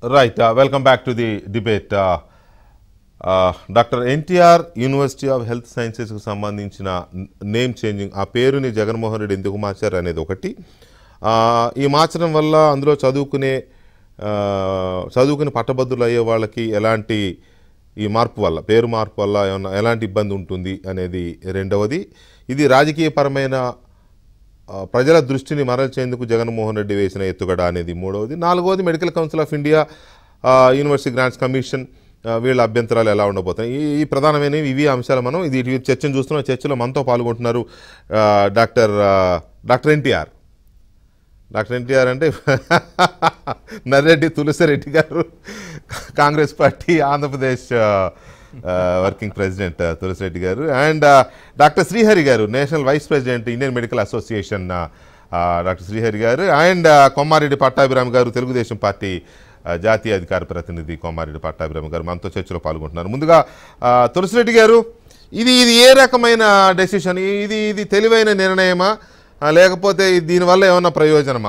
Right welcome back to the debate doctor NTR university of health సైన్సెస్కి సంబంధించిన name changing ఆ పేరుని జగన్మోహన్ రెడ్డి ఎందుకు మార్చారు అనేది ఒకటి ఆ, ఈ మార్చడం వల్ల అందులో చదువుకునే ఆ, చదువుకుని పట్టభద్రులు అయ్యే వాళ్ళకి ఎలాంటి ఈ మార్పు వల్ల పేరు మార్పు వల్ల ఏమన్నా ఎలాంటి ఇబ్బంది ఉంటుంది అనేది రెండవది ఇది రాజకీయపరమైన ఆ, ప్రజల దృష్టిని మరల్చేందుకు జగన్మోహన్ రెడ్డి వేసిన ఎత్తుగడ అనేది మూడవది నాలుగవది medical council of India uh, university grants commission uh, వీళ్ళ అభ్యంతరాలు ఎలా ఉండబోతాయి ఈ ఈ ప్రధానమైనవి ఇవి అంశాలు మనం ఇది ఇటు చర్చను చూస్తున్నాం చర్చలో మనతో పాల్గొంటున్నారు ఆ, డాక్టర్ ఆ, డాక్టర్ ఎన్టీఆర్ డాక్టర్ ఎన్టీఆర్ అంటే నర్రెడ్డి తులసిరెడ్డి గారు కాంగ్రెస్ పార్టీ ఆంధ్రప్రదేశ్ ఆ, ఆ, వర్కింగ్ ప్రెసిడెంట్ ఆ, తులసిరెడ్డి గారు అండ్ ఆ, doctor Srihari garu national vice president Indian medical association uh, uh, doctor Srihari గారు అండ్ ఆ, కొమ్మారెడ్డి పట్టాభిరామ్ గారు తెలుగుదేశం పార్టీ ఆ, జాతీయ అధికార ప్రతినిధి కొమ్మారెడ్డి పట్టాభిరామ్ గారు మనతో చర్చలో పాల్గొంటున్నారు ముందుగా ఆ, తులసిరెడ్డి గారు ఇది ఇది ఏ రకమైన డెసిషన్ ఇది ఇది తెలివైన నిర్ణయమా ఆ, లేకపోతే ఇది దీనివల్ల ఏమన్నా ప్రయోజనమా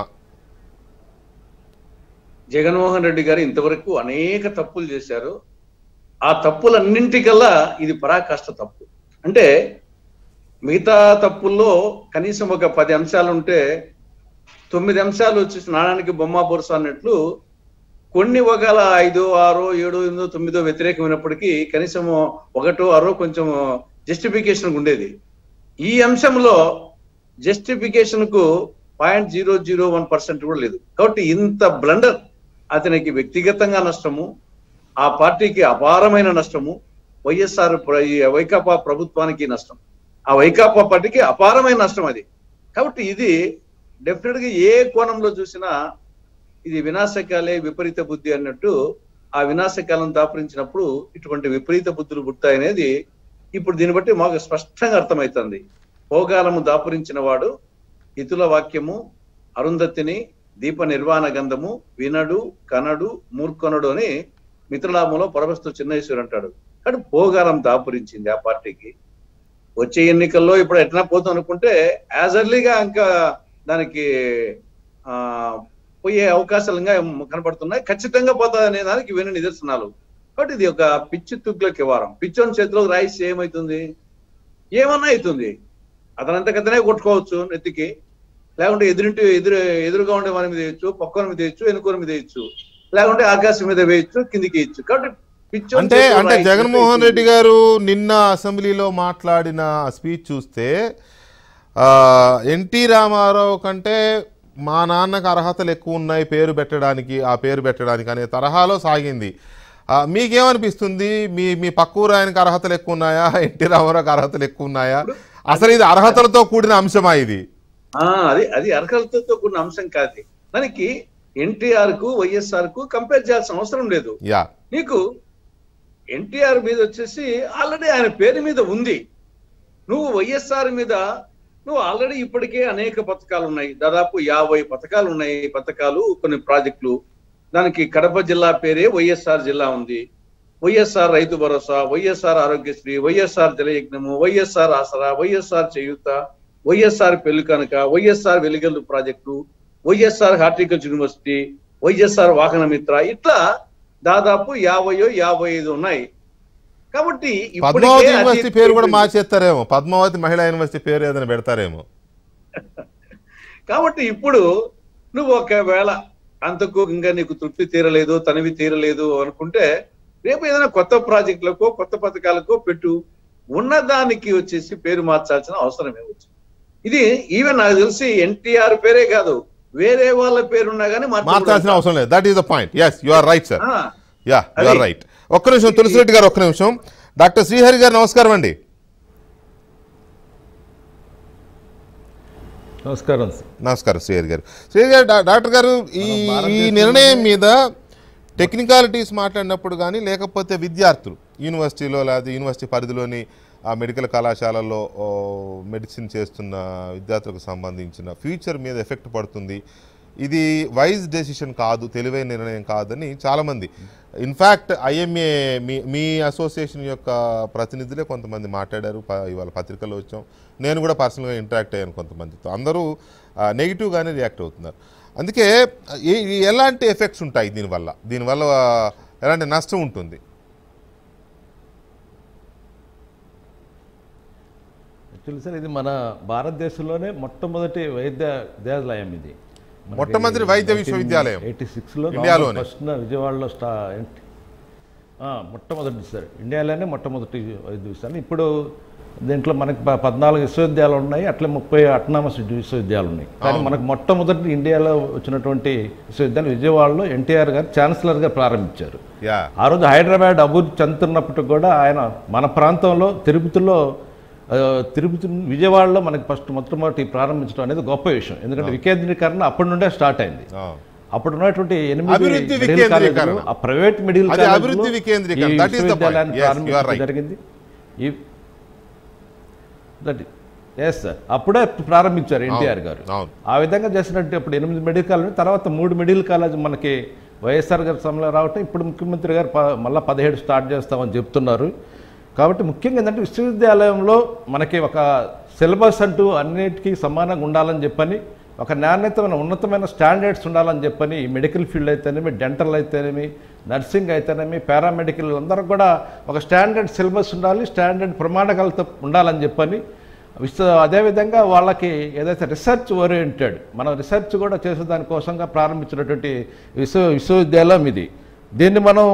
జగన్మోహన్ రెడ్డి గారు ఇంతవరకు అనేక తప్పులు చేశారు ఆ తప్పులన్నింటికల్లా ఇది పరాకాష్ట తప్పు అంటే మిగతా తప్పుల్లో కనీసం ఒక పది అంశాలు ఉంటే తొమ్మిది అంశాలు వచ్చేసి నాణానికి బొమ్మ బొరుస అన్నట్లు కొన్ని ఒకవేళ ఐదో ఆరో ఏడో ఎనిమిదో తొమ్మిదో వ్యతిరేకమైనప్పటికీ కనీసం ఒకటో ఆరో కొంచెం జస్టిఫికేషన్ ఉండేది ఈ అంశంలో జస్టిఫికేషన్ కు point zero zero one percent కూడా లేదు కాబట్టి ఇంత బ్లండర్ అతనికి వ్యక్తిగతంగా నష్టము ఆ పార్టీకి అపారమైన నష్టము వైఎస్ఆర్ ప్ర- ఈ వైకాపా ప్రభుత్వానికి నష్టం ఆ వైకాపా పార్టీకి అపారమైన నష్టం అది కాబట్టి ఇది డెఫినెట్ గా ఏ కోణంలో చూసినా ఇది వినాశకాలే విపరీత బుద్ధి అన్నట్టు ఆ వినాశకాలను దాపురించినప్పుడు ఇటువంటి విపరీత బుద్ధులు పుట్టాయనేది ఇప్పుడు దీన్ని బట్టి మాకు స్పష్టంగా అర్థమవుతుంది భోగాలము దాపురించిన వాడు ఇతుల వాక్యము అరుంధతిని దీప నిర్వాణ గంధము వినడు కనడు మూర్ఖనుడు అని మిత్రలాభంలో పరమస్తు చిన్నేశ్వరు అంటాడు కానీ భోగాలం దాపురించింది ఆ పార్టీకి వచ్చే ఎన్నికల్లో ఇప్పుడు ఎట్లా పోతాం అనుకుంటే యాజ్ ఎర్లీగా ఇంకా దానికి ఆ పోయే అవకాశాలు ఇంకా కనపడుతున్నాయి ఖచ్చితంగా పోతుంది అనే దానికి ఇవన్నీ నిదర్శనాలు కాబట్టి ఇది ఒక పిచ్చి తుగ్లకి వారం పిచ్చోని చేతిలోకి రాయిస్తే ఏమవుతుంది ఏమన్నా అవుతుంది అతనంతకతనే కొట్టుకోవచ్చు నెత్తికి లేకుంటే ఎదురింటి ఎదురు ఎదురుగా ఉండే వారి మీద వేయచ్చు పక్కన మీద వేయచ్చు వెనుకోని మీద వేయచ్చు లేకుంటే ఆకాశం మీద వేయచ్చు కిందికి వేయచ్చు కాబట్టి పిచ్చోని అంటే చేతిలో అంటే రాయి జగన్మోహన్ అవుతుంది. రెడ్డి గారు నిన్న అసెంబ్లీలో మాట్లాడిన స్పీచ్ చూస్తే ఆ, ఎన్టీ రామారావు కంటే మా నాన్నకు అర్హతలు ఎక్కువ ఉన్నాయి పేరు పెట్టడానికి ఆ పేరు పెట్టడానికి అనే తరహాలో సాగింది ఆ, మీకేమనిపిస్తుంది మీ మీ పక్కూరు ఆయనకి అర్హతలు ఎక్కువ ఉన్నాయా ఎన్టీ రామారావుకి అర్హతలు ఎక్కువ ఉన్నాయా అసలు ఇది అర్హతలతో కూడిన అంశమా ఇది ఆ అది అది అర్హతలతో కూడిన అంశం కాదు దానికి ఎన్టీఆర్ కు వైఎస్ఆర్ కు కంపేర్ చేయాల్సిన అవసరం లేదు యా నీకు ఎన్టీఆర్ మీద వచ్చేసి ఆల్రెడీ ఆయన పేరు మీద ఉంది నువ్వు వైఎస్ఆర్ మీద నువ్వు ఆల్రెడీ ఇప్పటికే అనేక పథకాలు ఉన్నాయి దాదాపు యాభై పథకాలు ఉన్నాయి పథకాలు కొన్ని ప్రాజెక్టులు దానికి కడప జిల్లా పేరే వైఎస్ఆర్ జిల్లా ఉంది వైఎస్ఆర్ రైతు భరోసా వైఎస్ఆర్ ఆరోగ్యశ్రీ వైఎస్ఆర్ జలయజ్ఞము వైఎస్ఆర్ ఆసరా వైఎస్ఆర్ చేయూత YSR Pelli Kanuka YSR Veligallu project YSR horticulture university YSR Vahana Mitra ఇట్లా దాదాపు యాభైయో యాభై ఐదు ఉన్నాయి కాబట్టి ఇప్పటికే పద్మావతి అతి- యూనివర్సిటీ పేరు కూడా మార్చేస్తారేమో పద్మావతి మహిళా యూనివర్సిటీ పేరు ఏదైనా పెడతారేమో కాబట్టి ఇప్పుడు నువ్వు ఒకవేళ అంతకు ఇంకా నీకు తృప్తి తీరలేదు తనివి తీరలేదు అనుకుంటే రేపు ఏదైనా కొత్త ప్రాజెక్టులకో కొత్త పథకాలకో పెట్టు ఉన్నదానికి వచ్చేసి పేరు మార్చాల్సిన అవసరం ఏమొచ్చు ఇది ఈవెన్ నాకు తెలిసి ఎన్టీఆర్ పేరే కాదు వేరే వాళ్ళ పేరున్నా కానీ మార్చాల్సిన అవసరం లేదు that is the point yes you are right sir uh, yeah you are అది- రైట్ ఒక్క నిమిషం తులసిరెడ్డి గారు ఒక్క నిమిషం డాక్టర్ శ్రీహరి గారు నమస్కారం అండి నమస్కారం సార్ నమస్కారం శ్రీహరి గారు శ్రీహరి గారు డా- డాక్టర్ గారు ఈ ఈ నిర్ణయం మీద టెక్నికాలిటీస్ మాట్లాడినప్పుడు కానీ లేకపోతే విద్యార్థులు యూనివర్సిటీలో లేదా యూనివర్సిటీ పరిధిలోని ఆ మెడికల్ కళాశాలల్లో ఓ, మెడిసిన్ చేస్తున్న విద్యార్థులకు సంబంధించిన ఫ్యూచర్ మీద ఎఫెక్ట్ పడుతుంది ఇది వైజ్ డెసిషన్ కాదు తెలివైన నిర్ణయం కాదని చాలామంది ఇన్ఫ్యాక్ట్ ఐఎంఏ మీ మీ అసోసియేషన్ యొక్క ప్రతినిధులే కొంతమంది మాట్లాడారు ప- ఇవాళ పత్రికల్లో వచ్చాం నేను కూడా పర్సనల్గా ఇంటరాక్ట్ అయ్యాను కొంతమందితో అందరూ నెగిటివ్గానే రియాక్ట్ అవుతున్నారు అందుకే ఈ- ఈ ఎలాంటి ఎఫెక్ట్స్ ఉంటాయి దీనివల్ల దీనివల్ల ఎలాంటి నష్టం ఉంటుంది యాక్చువల్లీ సార్ ఇది మన భారతదేశంలోనే మొట్టమొదటి వైద్య విద్యాలయం ఇది మొట్టమొదటి వైద్య విశ్వవిద్యాలయం. ఎయిటీ సిక్స్లో ఇండియాలోనే. ఫస్ట్ విజయవాడలో స్టా ఏంటి? ఆ, మొట్టమొదటి సార్ ఇండియాలోనే మొట్టమొదటి వైద్య విశ్వవిద్యాలయం ఇప్పుడు దీంట్లో మనకి ప- పద్నాలుగు విశ్వవిద్యాలయాలు ఉన్నాయి అట్లే ముప్పై అట్నామస్ విశ్వవిద్యాలయాలు ఉన్నాయి కానీ మనకు మొట్టమొదటి ఇండియాలో వచ్చినటువంటి విశ్వవిద్యాలయం విజయవాడలో ఎన్టీఆర్ గారు ఛాన్సలర్గా ప్రారంభించారు యా ఆ రోజు హైదరాబాద్ అభివృద్ధి చెందుతున్నప్పటికి కూడా ఆయన మన ప్రాంతంలో తిరుపతిలో ఆ, తిరుపతి విజయవాడలో మనకి ఫస్ట్ మొట్టమొదటి ప్రారంభించడం అనేది గొప్ప విషయం ఎందుకంటే వికేంద్రీకరణ అప్పటి నుండే స్టార్ట్ అయింది ఆ. అప్పుడు ఉన్నటువంటి ఎనిమిది అభివృద్ధి మెడికల్ వికేంద్రీకరణ. కాలేజీలు, ఆ ప్రైవేట్ మెడికల్ అది కాలేజీలు అభివృద్ధి వికేంద్రీకరణ. ఈ That is the point. విశ్వవిద్యాలయాన్ని Yes, you are ప్రారంభించడం right. జరిగింది ఈ దట్ ఎస్ సార్ అప్పుడే ప్రారంభించారు ఎన్టీఆర్ గారు అవును. ఆ విధంగా చేసినట్టు ఇప్పుడు ఎనిమిది మెడికల్ కాలేజ్ తర్వాత మూడు మెడికల్ కాలేజ్ మనకి వైఎస్ఆర్ గారి సమయంలో రావటం ఇప్పుడు ముఖ్యమంత్రి గారు ప మళ్ళీ పదిహేడు స్టార్ట్ చేస్తామని చెప్తున్నారు కాబట్టి ముఖ్యంగా ఏంటంటే విశ్వవిద్యాలయంలో మనకి ఒక సిలబస్ అంటూ అన్నిటికీ సమానంగా ఉండాలని చెప్పని ఒక నాణ్యతమైన ఉన్నతమైన స్టాండర్డ్స్ ఉండాలని చెప్పని మెడికల్ ఫీల్డ్ అయితేనేమి డెంటల్ అయితేనేమి నర్సింగ్ అయితేనేమి పారామెడికల్ అందరూ కూడా ఒక స్టాండర్డ్ సిలబస్ ఉండాలి స్టాండర్డ్ ప్రమాణాలతో ఉండాలని చెప్పని విశ్వ అదేవిధంగా వాళ్ళకి ఏదైతే రీసెర్చ్ ఓరియంటెడ్ మనం రీసెర్చ్ కూడా చేసే దానికోసంగా ప్రారంభించినటువంటి విశ్వ విశ్వవిద్యాలయం ఇది దీన్ని మనం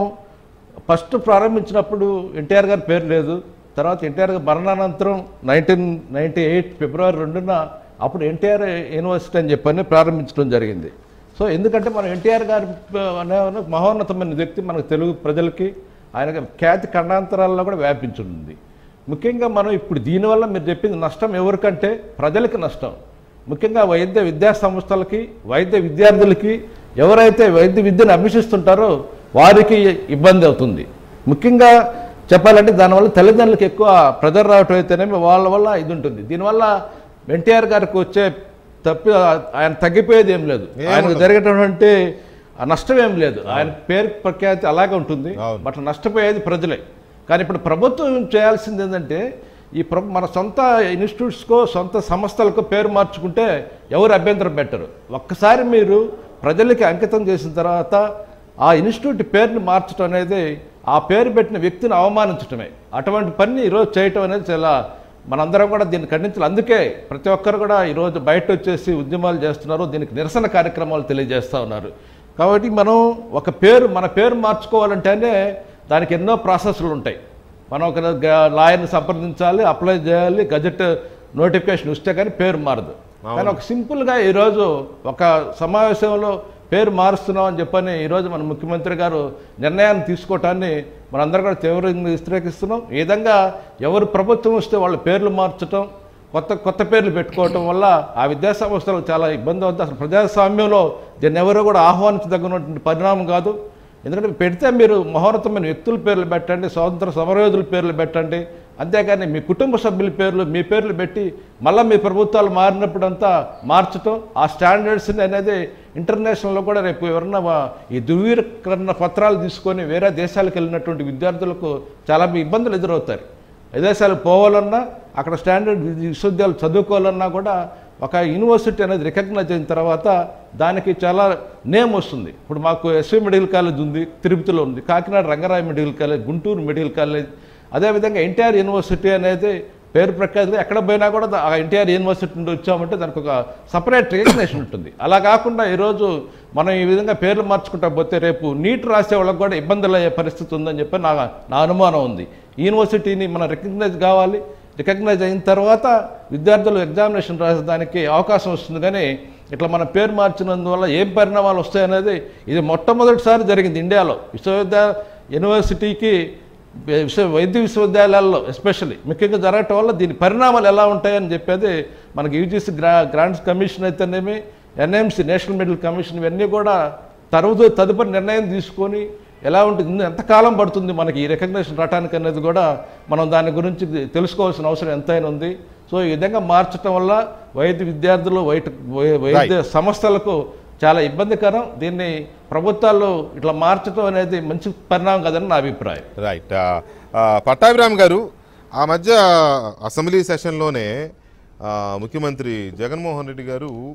ఫస్ట్ ప్రారంభించినప్పుడు ఎన్టీఆర్ గారి పేరు లేదు తర్వాత ఎన్టీఆర్ గారి మరణానంతరం నైన్టీన్ నైన్టీ ఎయిట్ ఫిబ్రవరి రెండున అప్పుడు ఎన్టీఆర్ యూనివర్సిటీ అని చెప్పని ప్రారంభించడం జరిగింది సో ఎందుకంటే మనం ఎన్టీఆర్ గారి అనే మహోన్నతమైన వ్యక్తి మనకు తెలుగు ప్రజలకి ఆయన ఖ్యాతి ఖండాంతరాల్లో కూడా వ్యాపించింది ముఖ్యంగా మనం ఇప్పుడు దీనివల్ల మీరు చెప్పింది నష్టం ఎవరికంటే ప్రజలకి నష్టం ముఖ్యంగా వైద్య విద్యా సంస్థలకి వైద్య విద్యార్థులకి ఎవరైతే వైద్య విద్యను అభ్యసిస్తుంటారో వారికి ఇబ్బంది అవుతుంది ముఖ్యంగా చెప్పాలంటే దానివల్ల తల్లిదండ్రులకు ఎక్కువ ప్రెజర్ రావటం అయితేనేమి వాళ్ళ వల్ల ఇది ఉంటుంది దీనివల్ల ఎన్టీఆర్ గారికి వచ్చే తప్పి ఆయన తగ్గిపోయేది ఏం లేదు ఆయనకు జరిగేటటువంటి ఆ నష్టం ఏం లేదు ఆయన పేరు ప్రఖ్యాతి అలాగే ఉంటుంది అవును. బట్ నష్టపోయేది ప్రజలే కానీ ఇప్పుడు ప్రభుత్వం చేయాల్సింది ఏంటంటే ఈ ప్ర మన సొంత ఇన్స్టిట్యూట్స్కో సొంత సంస్థలకో పేరు మార్చుకుంటే ఎవరు అభ్యంతరం పెట్టరు ఒక్కసారి మీరు ప్రజలకి అంకితం చేసిన తర్వాత ఆ ఇన్స్టిట్యూట్ పేరుని మార్చడం అనేది ఆ పేరు పెట్టిన వ్యక్తిని అవమానించడమే అటువంటి పని ఈరోజు చేయటం అనేది చాలా మనందరం కూడా దీన్ని ఖండించాలి అందుకే ప్రతి ఒక్కరు కూడా ఈరోజు బయట వచ్చేసి ఉద్యమాలు చేస్తున్నారు దీనికి నిరసన కార్యక్రమాలు తెలియజేస్తూ ఉన్నారు కాబట్టి మనం ఒక పేరు మన పేరు మార్చుకోవాలంటేనే దానికి ఎన్నో ప్రాసెస్లు ఉంటాయి మనం ఒక గ- లాయర్ని సంప్రదించాలి అప్లై చేయాలి గజెట్ నోటిఫికేషన్ ఇస్తే కానీ పేరు మారదు కానీ ఒక సింపుల్గా ఈరోజు ఒక సమావేశంలో పేరు మారుస్తున్నాం అని చెప్పని ఈరోజు మన ముఖ్యమంత్రి గారు నిర్ణయాన్ని తీసుకోవటాన్ని మనందరం కూడా తీవ్రంగా వ్యతిరేకిస్తున్నాం ఈ విధంగా ఎవరు ప్రభుత్వం వస్తే వాళ్ళ పేర్లు మార్చటం కొత్త కొత్త పేర్లు పెట్టుకోవటం వల్ల ఆ విద్యా సంస్థలకు చాలా ఇబ్బంది అవుతుంది అసలు ప్రజాస్వామ్యంలో దీన్ని ఎవరు కూడా ఆహ్వానించదగినటువంటి పరిణామం కాదు ఎందుకంటే పెడితే మీరు మహోన్నతమైన వ్యక్తుల పేర్లు పెట్టండి స్వాతంత్ర సమరయోధుల పేర్లు పెట్టండి అంతేకాని మీ కుటుంబ సభ్యుల పేర్లు మీ పేర్లు పెట్టి మళ్ళీ మీ ప్రభుత్వాలు మారినప్పుడంతా మార్చటం ఆ స్టాండర్డ్స్ని అనేది ఇంటర్నేషనల్లో కూడా రేపు ఎవరన్నా వా- ఈ ధృవీకరణ పత్రాలు తీసుకొని వేరే దేశాలకు వెళ్ళినటువంటి విద్యార్థులకు చాలా ఇబ్బందులు ఎదురవుతాయి విదేశాలకు పోవాలన్నా అక్కడ స్టాండర్డ్ విశ్వవిద్యాలయాలు చదువుకోవాలన్నా కూడా ఒక యూనివర్సిటీ అనేది రికగ్నైజ్ అయిన తర్వాత దానికి చాలా నేమ్ వస్తుంది ఇప్పుడు మాకు ఎస్వి మెడికల్ కాలేజ్ ఉంది తిరుపతిలో ఉంది Kakinada Rangaraya medical college Guntur medical college అదేవిధంగా ఎన్టీఆర్ యూనివర్సిటీ అనేది పేరు ప్రఖ్యాతిగా ఎక్కడ పోయినా కూడా దా- ఆ ఎన్టీఆర్ యూనివర్సిటీ నుండి వచ్చామంటే దానికి ఒక సపరేట్ రికగ్నేషన్ ఉంటుంది అలా కాకుండా ఈరోజు మనం ఈ విధంగా పేర్లు మార్చుకుంటా పోతే రేపు నీట్ రాసే వాళ్ళకి కూడా ఇబ్బందులు అయ్యే పరిస్థితి ఉందని చెప్పి నా నా అనుమానం ఉంది ఈ యూనివర్సిటీని మనం రికగ్నైజ్ కావాలి రికగ్నైజ్ అయిన తర్వాత విద్యార్థులు ఎగ్జామినేషన్ రాసేదానికి అవకాశం వస్తుంది కానీ ఇట్లా మన పేరు మార్చినందువల్ల ఏం పరిణామాలు వస్తాయనేది ఇది మొట్టమొదటిసారి జరిగింది ఇండియాలో విశ్వవిద్యాలయ యూనివర్సిటీకి విశ్వ వైద్య విశ్వవిద్యాలయాల్లో ఎస్పెషల్లీ ముఖ్యంగా జరగటం వల్ల దీని పరిణామాలు ఎలా ఉంటాయని చెప్పేది మనకి యూజీసీ గ్రా గ్రాంట్స్ కమిషన్ అయితేనేమి ఎన్ఎంసీ నేషనల్ మెడికల్ కమిషన్ ఇవన్నీ కూడా తరువాత తదుపరి నిర్ణయం తీసుకొని ఎలా ఉంటుంది ఇన్ని ఎంతకాలం పడుతుంది మనకి ఈ రికగ్నేషన్ రావడానికి అనేది కూడా మనం దాని గురించి తెలుసుకోవాల్సిన అవసరం ఎంతైనా ఉంది సో ఈ విధంగా మార్చడం వల్ల వైద్య విద్యార్థులు వైట్ వై- వైద్య సంస్థలకు చాలా ఇబ్బందికరం దీన్ని ప్రభుత్వాలు ఇట్లా మార్చడం అనేది మంచి పరిణామం కాదని నా అభిప్రాయం రైట్ పట్టాభిరామ్ గారు ఆ మధ్య అసెంబ్లీ సెషన్లోనే ఆ, ముఖ్యమంత్రి జగన్మోహన్ రెడ్డి గారు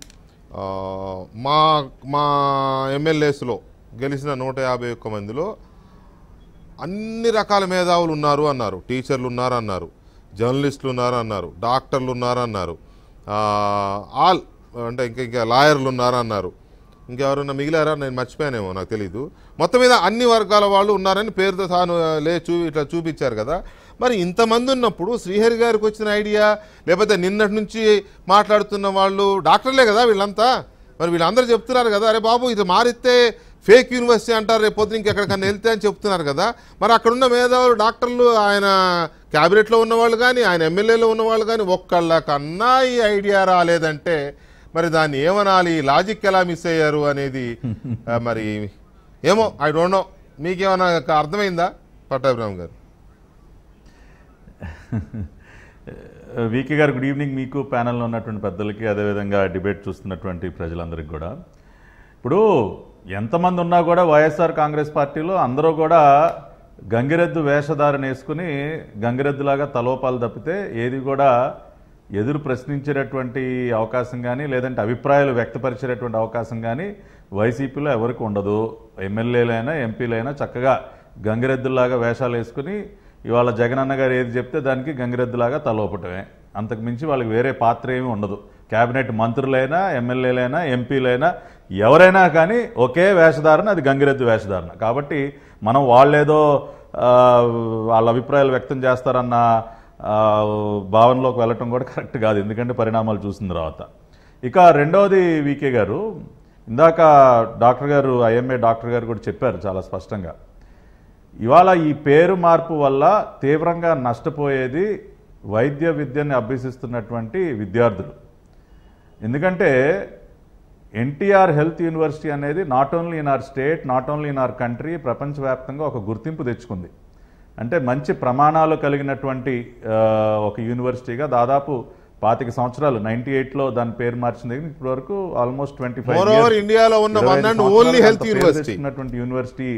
ఆ, మా మా ఎమ్మెల్యేస్లో గెలిచిన నూట యాభై ఒక్క మందిలో అన్ని రకాల మేధావులు ఉన్నారు అన్నారు టీచర్లు ఉన్నారు అన్నారు జర్నలిస్టులు ఉన్నారు అన్నారు డాక్టర్లు ఉన్నారు అన్నారు ఆ, ఆల్ అంటే ఇంకా ఇంకా లాయర్లు ఉన్నారు అన్నారు ఇంకెవరన్నా మిగిలారా నేను మర్చిపోయానేమో నాకు తెలీదు మొత్తం మీద అన్ని వర్గాల వాళ్ళు ఉన్నారని పేరుతో తాను లే చూ ఇట్లా చూపించారు కదా మరి ఇంతమంది ఉన్నప్పుడు శ్రీహరి గారికి వచ్చిన ఐడియా లేకపోతే నిన్నటి నుంచి మాట్లాడుతున్న వాళ్ళు డాక్టర్లే కదా వీళ్ళంతా మరి వీళ్ళందరూ చెప్తున్నారు కదా అరే బాబు ఇది మారిస్తే ఫేక్ యూనివర్సిటీ అంటారు రేపు పొద్దున ఇంకెక్కడికన్నా వెళ్తే అని చెప్తున్నారు కదా మరి అక్కడున్న మేధావులు డాక్టర్లు ఆయన క్యాబినెట్లో ఉన్నవాళ్ళు కానీ ఆయన ఎమ్మెల్యేలో ఉన్నవాళ్ళు కానీ ఒక్కళ్ళకన్నా ఈ ఐడియా రాలేదంటే మరి దాన్ని ఏమనాలి లాజిక్ ఎలా మిస్ అయ్యారు అనేది ఆ, మరి ఏమో ఐ డోంట్ నో మీకేమైనా అర్థమైందా పట్టాభిరామ్ గారు వీకే గారు గుడ్ ఈవినింగ్ మీకు ప్యానెల్లో ఉన్నటువంటి పెద్దలకి అదేవిధంగా డిబేట్ చూస్తున్నటువంటి ప్రజలందరికీ కూడా ఇప్పుడు ఎంతమంది ఉన్నా కూడా వైఎస్ఆర్ కాంగ్రెస్ పార్టీలో అందరూ కూడా గంగిరెద్దు వేషధారణ వేసుకుని గంగిరెద్దులాగా తలోపాలు తప్పితే ఏది కూడా ఎదురు ప్రశ్నించేటటువంటి అవకాశం కానీ లేదంటే అభిప్రాయాలు వ్యక్తపరిచేటటువంటి అవకాశం కానీ వైసీపీలో ఎవరికి ఉండదు ఎమ్మెల్యేలైనా ఎంపీలైనా చక్కగా గంగిరెద్దులాగా వేషాలు వేసుకుని ఇవాళ జగనన్న గారు ఏది చెప్తే దానికి గంగిరెద్దులాగా తలోపటమే అంతకు మించి వాళ్ళకి వేరే పాత్ర ఏమీ ఉండదు కేబినెట్ మంత్రులైనా ఎమ్మెల్యేలైనా ఎంపీలైనా ఎవరైనా కానీ ఒకే వేషధారణ అది గంగిరెద్దు వేషధారణ కాబట్టి మనం వాళ్ళేదో ఆ, వాళ్ళ అభిప్రాయాలు వ్యక్తం చేస్తారన్న ఆ, భావనలోకి వెళ్ళటం కూడా కరెక్ట్ కాదు ఎందుకంటే పరిణామాలు చూసిన తర్వాత ఇక రెండవది వికే గారు ఇందాక డాక్టర్ గారు ఐఎంఏ డాక్టర్ గారు కూడా చెప్పారు చాలా స్పష్టంగా ఇవాళ ఈ పేరు మార్పు వల్ల తీవ్రంగా నష్టపోయేది వైద్య విద్యని అభ్యసిస్తున్నటువంటి విద్యార్థులు ఎందుకంటే ఎన్టీఆర్ హెల్త్ యూనివర్సిటీ అనేది not only in our state not only in our country ప్రపంచవ్యాప్తంగా ఒక గుర్తింపు తెచ్చుకుంది అంటే మంచి ప్రమాణాలు కలిగినటువంటి ఆ, ఒక యూనివర్సిటీగా దాదాపు పాతిక సంవత్సరాలు నైన్టీ ఎయిట్లో దాని పేరు మార్చిన దగ్గర ఇప్పటి వరకు ఆల్మోస్ట్ ట్వంటీ మోర్ ఓవర్ ఇండియాలో ఉన్న one and only health university ఉన్నటువంటి university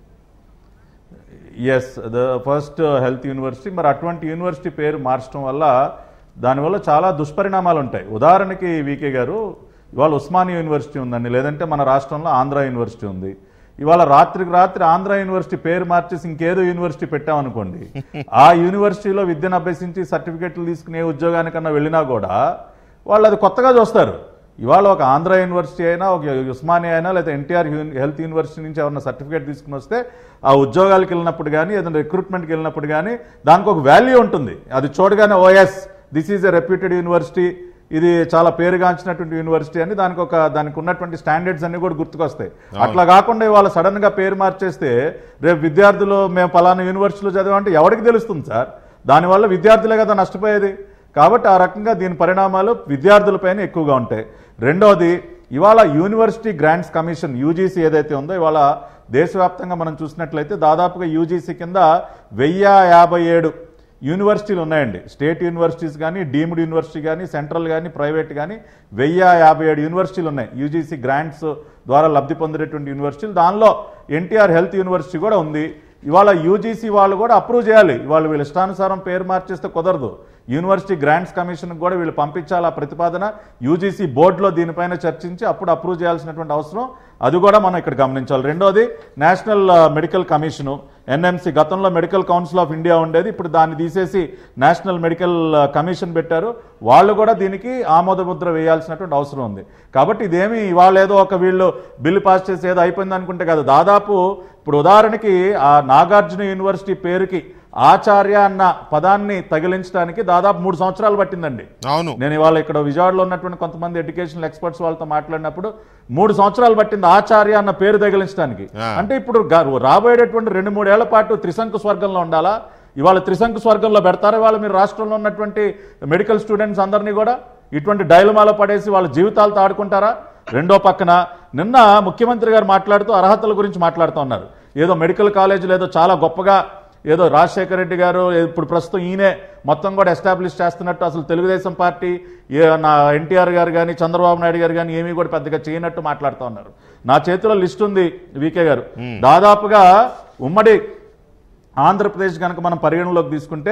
as the first health university మరి అటువంటి యూనివర్సిటీ పేరు మార్చడం వల్ల దానివల్ల చాలా దుష్పరిణామాలు ఉంటాయి ఉదాహరణకి వికే గారు ఇవాళ ఉస్మానియా యూనివర్సిటీ ఉందండి లేదంటే మన రాష్ట్రంలో ఆంధ్ర యూనివర్సిటీ ఉంది ఇవాళ రాత్రికి రాత్రి ఆంధ్ర యూనివర్సిటీ పేరు మార్చేసి ఇంకేదో యూనివర్సిటీ పెట్టామనుకోండి ఆ యూనివర్సిటీలో విద్యను అభ్యసించి సర్టిఫికెట్లు తీసుకునే ఉద్యోగానికన్నా వెళ్ళినా కూడా వాళ్ళు అది కొత్తగా చూస్తారు ఇవాళ ఒక ఆంధ్ర యూనివర్సిటీ అయినా ఒక ఉస్మానియా అయినా లేదా ఎన్టీఆర్ హెల్త్ యూనివర్సిటీ నుంచి ఎవరైనా సర్టిఫికేట్ తీసుకుని వస్తే ఆ ఉద్యోగాలకు వెళ్ళినప్పుడు కానీ ఏదైనా రిక్రూట్మెంట్కి వెళ్ళినప్పుడు కానీ దానికి ఒక వాల్యూ ఉంటుంది అది చూడగానే oh yes this is a reputed university ఇది చాలా పేరుగాంచినటువంటి యూనివర్సిటీ అని దానికి ఒక దానికి ఉన్నటువంటి స్టాండర్డ్స్ అన్ని కూడా గుర్తుకొస్తాయి అట్లా కాకుండా ఇవాళ సడన్ గా పేరు మార్చేస్తే రేపు విద్యార్థులు మేము పలానా యూనివర్సిటీలో చదివామంటే ఎవరికి తెలుస్తుంది సార్ దానివల్ల విద్యార్థులే కదా నష్టపోయేది కాబట్టి ఆ రకంగా దీని పరిణామాలు విద్యార్థులపైన ఎక్కువగా ఉంటాయి రెండవది ఇవాళ యూనివర్సిటీ గ్రాంట్స్ కమిషన్ యూజీసీ ఏదైతే ఉందో ఇవాళ దేశవ్యాప్తంగా మనం చూసినట్లయితే దాదాపుగా యూజీసీ కింద వెయ్యి యాభై ఏడు యూనివర్సిటీలు ఉన్నాయండి స్టేట్ యూనివర్సిటీస్ కానీ డీమ్డ్ యూనివర్సిటీ కానీ సెంట్రల్ కానీ ప్రైవేట్ కానీ వెయ్యి యాభై ఏడు యూనివర్సిటీలు ఉన్నాయి యూజీసీ గ్రాంట్స్ ద్వారా లబ్ధి పొందేటువంటి యూనివర్సిటీలు దానిలో ఎన్టీఆర్ హెల్త్ యూనివర్సిటీ కూడా ఉంది ఇవాళ యూజీసీ వాళ్ళు కూడా అప్రూవ్ చేయాలి ఇవాళ వీళ్ళ ఇష్టానుసారం పేరు మార్చేస్తే కుదరదు యూనివర్సిటీ గ్రాంట్స్ కమిషన్కి కూడా వీళ్ళు పంపించాలి ఆ ప్రతిపాదన యూజీసీ బోర్డులో దీనిపైన చర్చించి అప్పుడు అప్రూవ్ చేయాల్సినటువంటి అవసరం అది కూడా మనం ఇక్కడ గమనించాలి రెండోది national uh, medical commission NMC గతంలో మెడికల్ కౌన్సిల్ ఆఫ్ ఇండియా ఉండేది ఇప్పుడు దాన్ని తీసేసి నేషనల్ మెడికల్ ఆ, కమిషన్ పెట్టారు వాళ్ళు కూడా దీనికి ఆమోద ముద్ర వేయాల్సినటువంటి అవసరం ఉంది కాబట్టి ఇదేమి ఇవాళ ఏదో ఒక వీళ్ళు బిల్లు పాస్ చేసి ఏదో అయిపోయింది అనుకుంటే కాదు దాదాపు ఇప్పుడు ఉదాహరణకి ఆ నాగార్జున యూనివర్సిటీ పేరుకి ఆచార్య అన్న పదాన్ని తగిలించడానికి దాదాపు మూడు సంవత్సరాలు పట్టిందండి అవును నేను ఇవాళ ఇక్కడ విజయవాడలో ఉన్నటువంటి కొంతమంది ఎడ్యుకేషనల్ ఎక్స్పర్ట్స్ వాళ్ళతో మాట్లాడినప్పుడు మూడు సంవత్సరాలు పట్టింది ఆచార్య అన్న పేరు తగిలించడానికి ఆ. అంటే ఇప్పుడు గ- రాబోయేటటువంటి రెండు మూడేళ్ల పాటు త్రిశంకు స్వర్గంలో ఉండాలా ఇవాళ త్రిశంకు స్వర్గంలో పెడతారా ఇవాళ మీరు రాష్ట్రంలో ఉన్నటువంటి మెడికల్ స్టూడెంట్స్ అందరినీ కూడా ఇటువంటి డైలమాలో పడేసి వాళ్ళ జీవితాలతో ఆడుకుంటారా రెండో పక్కన నిన్న ముఖ్యమంత్రి గారు మాట్లాడుతూ అర్హతల గురించి మాట్లాడుతూ ఉన్నారు ఏదో మెడికల్ కాలేజీలు ఏదో చాలా గొప్పగా ఏదో రాజశేఖర రెడ్డి గారు ఇప్పుడు ప్రస్తుతం ఈయనే మొత్తం కూడా ఎస్టాబ్లిష్ చేస్తున్నట్టు అసలు తెలుగుదేశం పార్టీ ఏ నా ఎన్టీఆర్ గారు కానీ చంద్రబాబు నాయుడు గారు కానీ ఏమీ కూడా పెద్దగా చేయనట్టు మాట్లాడుతూ ఉన్నారు నా చేతిలో లిస్ట్ ఉంది వికే గారు దాదాపుగా ఉమ్మడి ఆంధ్రప్రదేశ్ కనుక మనం పరిగణలోకి తీసుకుంటే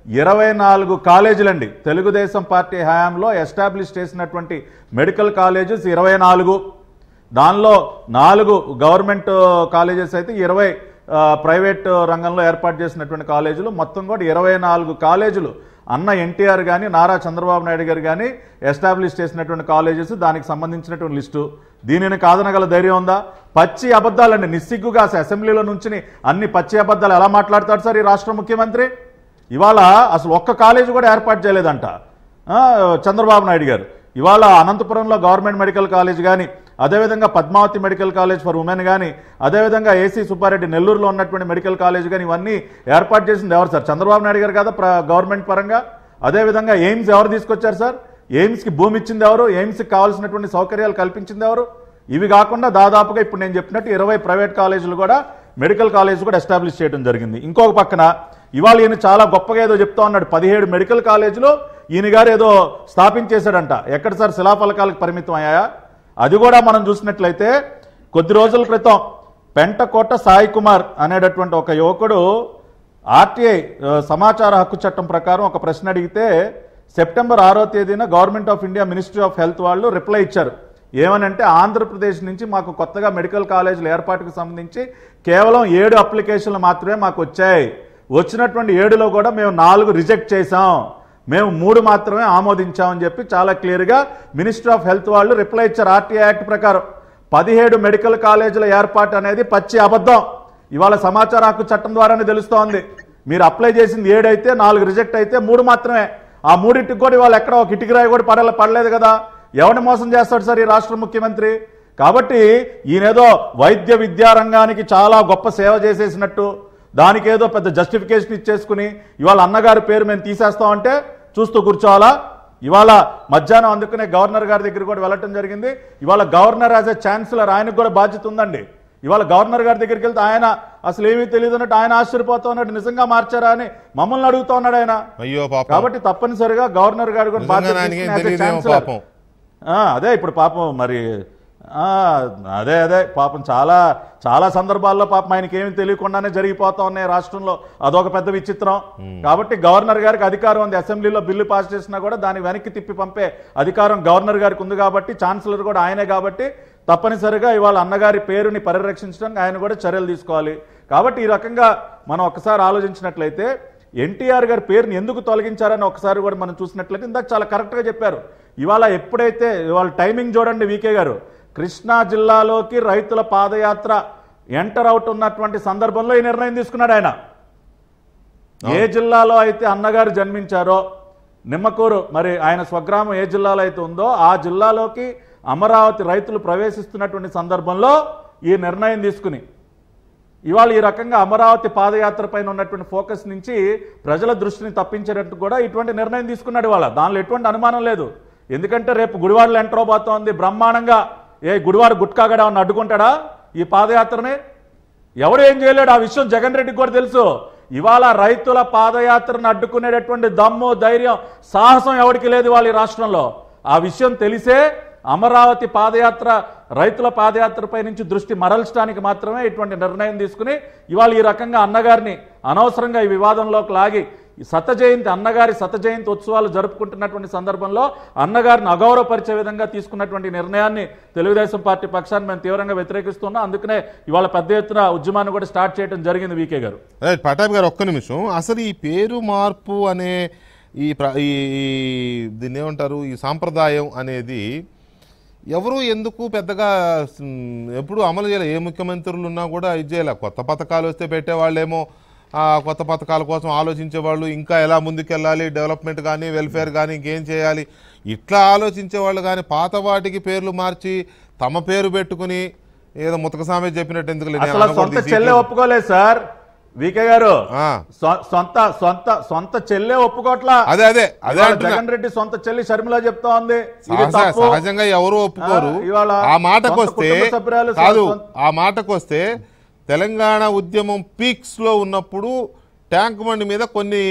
ఇరవై నాలుగు కాలేజీలండి తెలుగుదేశం పార్టీ హయాంలో ఎస్టాబ్లిష్ చేసినటువంటి మెడికల్ కాలేజెస్ ఇరవై నాలుగు దానిలో నాలుగు గవర్నమెంట్ కాలేజెస్ అయితే ఇరవై ప్రైవేట్ రంగంలో ఏర్పాటు చేసినటువంటి కాలేజీలు మొత్తం కూడా ఇరవై నాలుగు కాలేజీలు అన్న ఎన్టీఆర్ కానీ నారా చంద్రబాబు నాయుడు గారు కానీ ఎస్టాబ్లిష్ చేసినటువంటి కాలేజెస్ దానికి సంబంధించినటువంటి లిస్టు దీనిని కాదనగల ధైర్యం ఉందా పచ్చి అబద్ధాలండి నిస్సిగ్గుగా అసలు అసెంబ్లీలో నుంచి అన్ని పచ్చి అబద్ధాలు ఎలా మాట్లాడతాడు సార్ ఈ రాష్ట్ర ముఖ్యమంత్రి ఇవాళ అసలు ఒక్క కాలేజీ కూడా ఏర్పాటు చేయలేదంట ఆ, చంద్రబాబు నాయుడు గారు ఇవాళ అనంతపురంలో గవర్నమెంట్ మెడికల్ కాలేజ్ కానీ అదేవిధంగా Padmavathi medical college for women కానీ అదేవిధంగా ఏసీ సుబ్బారెడ్డి నెల్లూరులో ఉన్నటువంటి మెడికల్ కాలేజ్ కానీ ఇవన్నీ ఏర్పాటు చేసింది ఎవరు సార్ చంద్రబాబు నాయుడు గారు కదా ప్ర- గవర్నమెంట్ పరంగా అదేవిధంగా ఎయిమ్స్ ఎవరు తీసుకొచ్చారు సార్ ఎయిమ్స్కి భూమి ఇచ్చింది ఎవరు ఎయిమ్స్కి కావాల్సినటువంటి సౌకర్యాలు కల్పించింది ఎవరు ఇవి కాకుండా దాదాపుగా ఇప్పుడు నేను చెప్పినట్టు ఇరవై ప్రైవేట్ కాలేజీలు కూడా మెడికల్ కాలేజ్ కూడా ఎస్టాబ్లిష్ చేయడం జరిగింది ఇంకొక పక్కన ఇవాళ ఈయన చాలా గొప్పగా ఏదో చెప్తా ఉన్నాడు పదిహేడు మెడికల్ కాలేజీలు ఈయన గారు ఏదో స్థాపించేశాడంట ఎక్కడ సార్ శిలాఫలకాలకు పరిమితం అయ్యాయా అది కూడా మనం చూసినట్లయితే కొద్ది రోజుల క్రితం పెంటకోట సాయి కుమార్ అనేటటువంటి ఒక యువకుడు ఆర్టీఐ ఆ, సమాచార హక్కు చట్టం ప్రకారం ఒక ప్రశ్న అడిగితే సెప్టెంబర్ ఆరో తేదీన government of India ministry of health వాళ్ళు రిప్లై ఇచ్చారు ఏమనంటే ఆంధ్రప్రదేశ్ నుంచి మాకు కొత్తగా మెడికల్ కాలేజీల ఏర్పాటుకు సంబంధించి కేవలం ఏడు అప్లికేషన్లు మాత్రమే మాకు వచ్చాయి వచ్చినటువంటి ఏడులో కూడా మేము నాలుగు రిజెక్ట్ చేసాం మేము మూడు మాత్రమే ఆమోదించామని చెప్పి చాలా క్లియర్గా మినిస్ట్రీ ఆఫ్ హెల్త్ వాళ్ళు రిప్లై ఇచ్చారు ఆర్టీఐ యాక్ట్ ప్రకారం పదిహేడు మెడికల్ కాలేజీల ఏర్పాటు అనేది పచ్చి అబద్ధం ఇవాళ సమాచార హక్కు చట్టం ద్వారానే తెలుస్తోంది మీరు అప్లై చేసింది ఏడైతే నాలుగు రిజెక్ట్ అయితే మూడు మాత్రమే ఆ మూడింటికి కూడా ఇవాళ ఎక్కడ ఒక ఇటుకరాయి కూడా పడలే పడలేదు కదా ఎవరిని మోసం చేస్తాడు సార్ ఈ రాష్ట్ర ముఖ్యమంత్రి కాబట్టి ఈయనేదో వైద్య విద్యా రంగానికి చాలా గొప్ప సేవ చేసేసినట్టు దానికేదో పెద్ద జస్టిఫికేషన్ ఇచ్చేసుకుని ఇవాళ అన్నగారి పేరు మేము తీసేస్తామంటే చూస్తూ కూర్చోవాలా ఇవాళ మధ్యాహ్నం అందుకునే గవర్నర్ గారి దగ్గర కూడా వెళ్ళటం జరిగింది ఇవాళ గవర్నర్ యాజ్ ఎ ఛాన్సలర్ ఆయనకు కూడా బాధ్యత ఉందండి ఇవాళ గవర్నర్ గారి దగ్గరికి వెళ్తే ఆయన అసలు ఏమీ తెలియదు అన్నట్టు ఆయన ఆశ్చర్యపోతా ఉన్నాడు నిజంగా మార్చారా అని మమ్మల్ని అడుగుతా ఉన్నాడు ఆయన అయ్యో పాపం కాబట్టి తప్పనిసరిగా గవర్నర్ గారు కూడా నిజంగా బాధ్యత ఆయనకేం తీసుకుని as a తెలియదేమో chancellor. పాపం. ఆ, అదే ఇప్పుడు పాపం మరి ఆ, అదే అదే పాపం చాలా చాలా సందర్భాల్లో పాపం ఆయనకి ఏమి తెలియకుండానే జరిగిపోతా ఉన్నాయి రాష్ట్రంలో అదొక పెద్ద విచిత్రం కాబట్టి గవర్నర్ గారికి అధికారం ఉంది అసెంబ్లీలో బిల్లు పాస్ చేసినా కూడా దాన్ని వెనక్కి తిప్పి పంపే అధికారం గవర్నర్ గారికి ఉంది కాబట్టి ఛాన్సలర్ కూడా ఆయనే కాబట్టి తప్పనిసరిగా ఇవాళ అన్నగారి పేరుని పరిరక్షించడానికి ఆయన కూడా చర్యలు తీసుకోవాలి కాబట్టి ఈ రకంగా మనం ఒకసారి ఆలోచించినట్లయితే ఎన్టీఆర్ గారి పేరుని ఎందుకు తొలగించారని ఒకసారి కూడా మనం చూసినట్లయితే ఇందాక చాలా కరెక్ట్గా చెప్పారు ఇవాళ ఎప్పుడైతే ఇవాళ టైమింగ్ చూడండి వీకే గారు కృష్ణా జిల్లాలోకి రైతుల పాదయాత్ర ఎంటర్ అవుట్ ఉన్నటువంటి సందర్భంలో ఈ నిర్ణయం తీసుకున్నాడు ఆయన ఏ జిల్లాలో అయితే అన్నగారు జన్మించారో నిమ్మకూరు మరి ఆయన స్వగ్రామం ఏ జిల్లాలో అయితే ఉందో ఆ జిల్లాలోకి అమరావతి రైతులు ప్రవేశిస్తున్నటువంటి సందర్భంలో ఈ నిర్ణయం తీసుకుని ఇవాళ ఈ రకంగా అమరావతి పాదయాత్ర పైన ఉన్నటువంటి ఫోకస్ నుంచి ప్రజల దృష్టిని తప్పించేటట్టు కూడా ఇటువంటి నిర్ణయం తీసుకున్నాడు ఇవాళ దానిలో ఎటువంటి అనుమానం లేదు ఎందుకంటే రేపు గుడివాడలో ఎంటర్ అవబోతోంది బ్రహ్మాండంగా ఏ గుడివాడు గుట్కాగడ ఉన్న అడ్డుకుంటాడా ఈ పాదయాత్రని ఎవడు ఏం చేయలేడు ఆ విషయం జగన్ రెడ్డికి కూడా తెలుసు ఇవాళ రైతుల పాదయాత్రను అడ్డుకునేటటువంటి దమ్ము ధైర్యం సాహసం ఎవరికి లేదు ఇవాళ ఈ రాష్ట్రంలో ఆ విషయం తెలిసే అమరావతి పాదయాత్ర రైతుల పాదయాత్రపై నుంచి దృష్టి మరల్చడానికి మాత్రమే ఇటువంటి నిర్ణయం తీసుకుని ఇవాళ ఈ రకంగా అన్నగారిని అనవసరంగా ఈ వివాదంలోకి లాగి ఈ శత జయంతి అన్నగారి శత జయంతి ఉత్సవాలు జరుపుకుంటున్నటువంటి సందర్భంలో అన్నగారిని అగౌరవపరిచే విధంగా తీసుకున్నటువంటి నిర్ణయాన్ని తెలుగుదేశం పార్టీ పక్షాన్ని మేము తీవ్రంగా వ్యతిరేకిస్తున్నాం అందుకనే ఇవాళ పెద్ద ఎత్తున ఉద్యమాన్ని కూడా స్టార్ట్ చేయడం జరిగింది వీకే గారు రైట్ పటాబ్ గారు ఒక్క నిమిషం అసలు ఈ పేరు మార్పు అనే ఈ ప్ర- ఈ ఈ- దీన్ని ఏమంటారు ఈ సాంప్రదాయం అనేది ఎవరు ఎందుకు పెద్దగా మ్, ఎప్పుడు అమలు చేయలే ఏ ముఖ్యమంత్రులు ఉన్నా కూడా ఇది చేయలే కొత్త పథకాలు వస్తే పెట్టేవాళ్ళేమో ఆ కొత్త పథకాల కోసం ఆలోచించేవాళ్ళు ఇంకా ఎలా ముందుకెళ్ళాలి డెవలప్మెంట్ కానీ వెల్ఫేర్ కానీ ఇంకేం చేయాలి ఇట్లా ఆలోచించేవాళ్ళు కానీ పాత వాటికి పేర్లు మార్చి తమ పేరు పెట్టుకుని ఏదో ముతక సామెత చెప్పినట్టు ఎందుకు లేదు? నేను అసలు అనకూడదు సొంత ఈ చెల్లె సీట్లో. ఒప్పుకోలేదు సార్ వీకే గారు ఆ. సొ- సొంత సొంత సొంత చెల్లె ఒప్పుకోట్లా అదే అదే అదే ఇవాళ అంటున్నా. జగన్ రెడ్డి సొంత చెల్లి షర్మిల చెప్తా ఉంది ఇది సహజ- తప్పు సహజంగా ఎవరు ఒప్పుకోరు ఆ, ఇవాళ ఆ మాటకు సొంత వస్తే కుటుంబ సభ్యురాలు కాదు సొంత- ఆ మాటకు వస్తే తెలంగాణ ఉద్యమం పీక్స్ లో ఉన్నప్పుడు ట్యాంక్ బండి మీద కొన్ని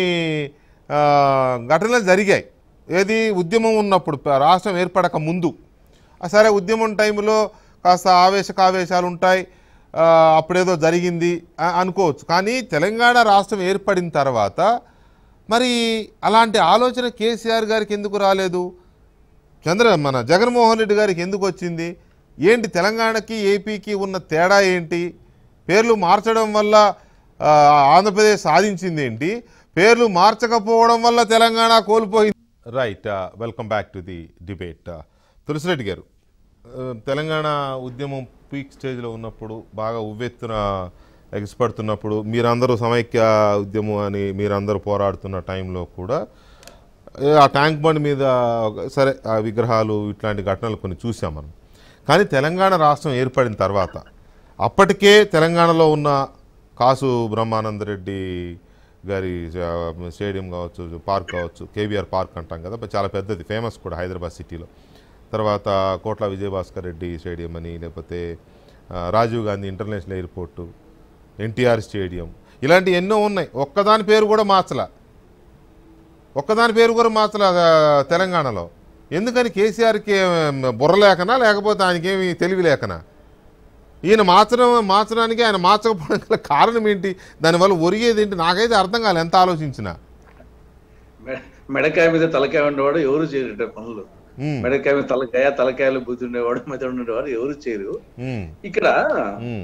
ఆ, ఘటనలు జరిగాయి ఏది ఉద్యమం ఉన్నప్పుడు ప- రాష్ట్రం ఏర్పడక ముందు ఆ, సరే ఉద్యమం టైంలో కాస్త ఆవేశ కావేశాలు ఉంటాయి ఆ, అప్పుడేదో జరిగింది ఆ, అనుకోవచ్చు కానీ తెలంగాణ రాష్ట్రం ఏర్పడిన తర్వాత మరి అలాంటి ఆలోచన కేసీఆర్ గారికి ఎందుకు రాలేదు చంద్ర మన జగన్మోహన్ రెడ్డి గారికి ఎందుకు వచ్చింది ఏంటి తెలంగాణకి ఏపీకి ఉన్న తేడా ఏంటి పేర్లు మార్చడం వల్ల ఆ, ఆంధ్రప్రదేశ్ సాధించింది ఏంటి పేర్లు మార్చకపోవడం వల్ల తెలంగాణ కోల్పోయింది right welcome back to the debate Tulasireddy garu uh, Telangana ఉద్యమం పీక్ స్టేజ్లో ఉన్నప్పుడు బాగా ఉవ్వెత్తున ఎగసిపడుతున్నప్పుడు మీరందరూ సమైక్య ఉద్యమం అని మీరందరూ పోరాడుతున్న టైంలో కూడా ఏ, ఆ ట్యాంక్ బండ్ మీద ఒక- సరే ఆ విగ్రహాలు ఇట్లాంటి ఘటనలు కొన్ని చూసాం మనం కానీ తెలంగాణ రాష్ట్రం ఏర్పడిన తర్వాత అప్పటికే తెలంగాణలో ఉన్న కాసు బ్రహ్మానందరెడ్డి గారి ఆ, స్టేడియం కావచ్చు పార్క్ కావచ్చు కేవీఆర్ పార్క్ అంటాం కదా చాలా పెద్దది ఫేమస్ కూడా హైదరాబాద్ సిటీలో తర్వాత కోట్ల విజయభాస్కర్ రెడ్డి స్టేడియం అని లేకపోతే ఆ, Rajiv Gandhi international airport NTR stadium ఇలాంటి ఎన్నో ఉన్నాయి ఒక్కదాని పేరు కూడా మార్చలా ఒక్కదాని పేరు కూడా మార్చలే ఆ, తెలంగాణలో ఎందుకని కేసీఆర్కి ఏం, బుర్ర లేకనా లేకపోతే ఆయనకేమి తెలివి లేకనా ఈయన మార్చడం మార్చడానికి ఆయన మార్చకపోవడం గల కారణం ఏంటి దానివల్ల ఒరిగేది ఏంటి నాకైతే అర్థం కాలేదు ఎంత ఆలోచించినా మె- మెడకాయ మీద తలకాయ ఉండేవాడు ఎవరు చేయరు పనులు ఉమ్, మెడకాయ మీద తలకాయ తలకాయలు బుద్ధి ఉండేవాడు మెదడు ఉండేవాడు ఎవరు చేయరు ఉమ్, ఇక్కడ ఉమ్,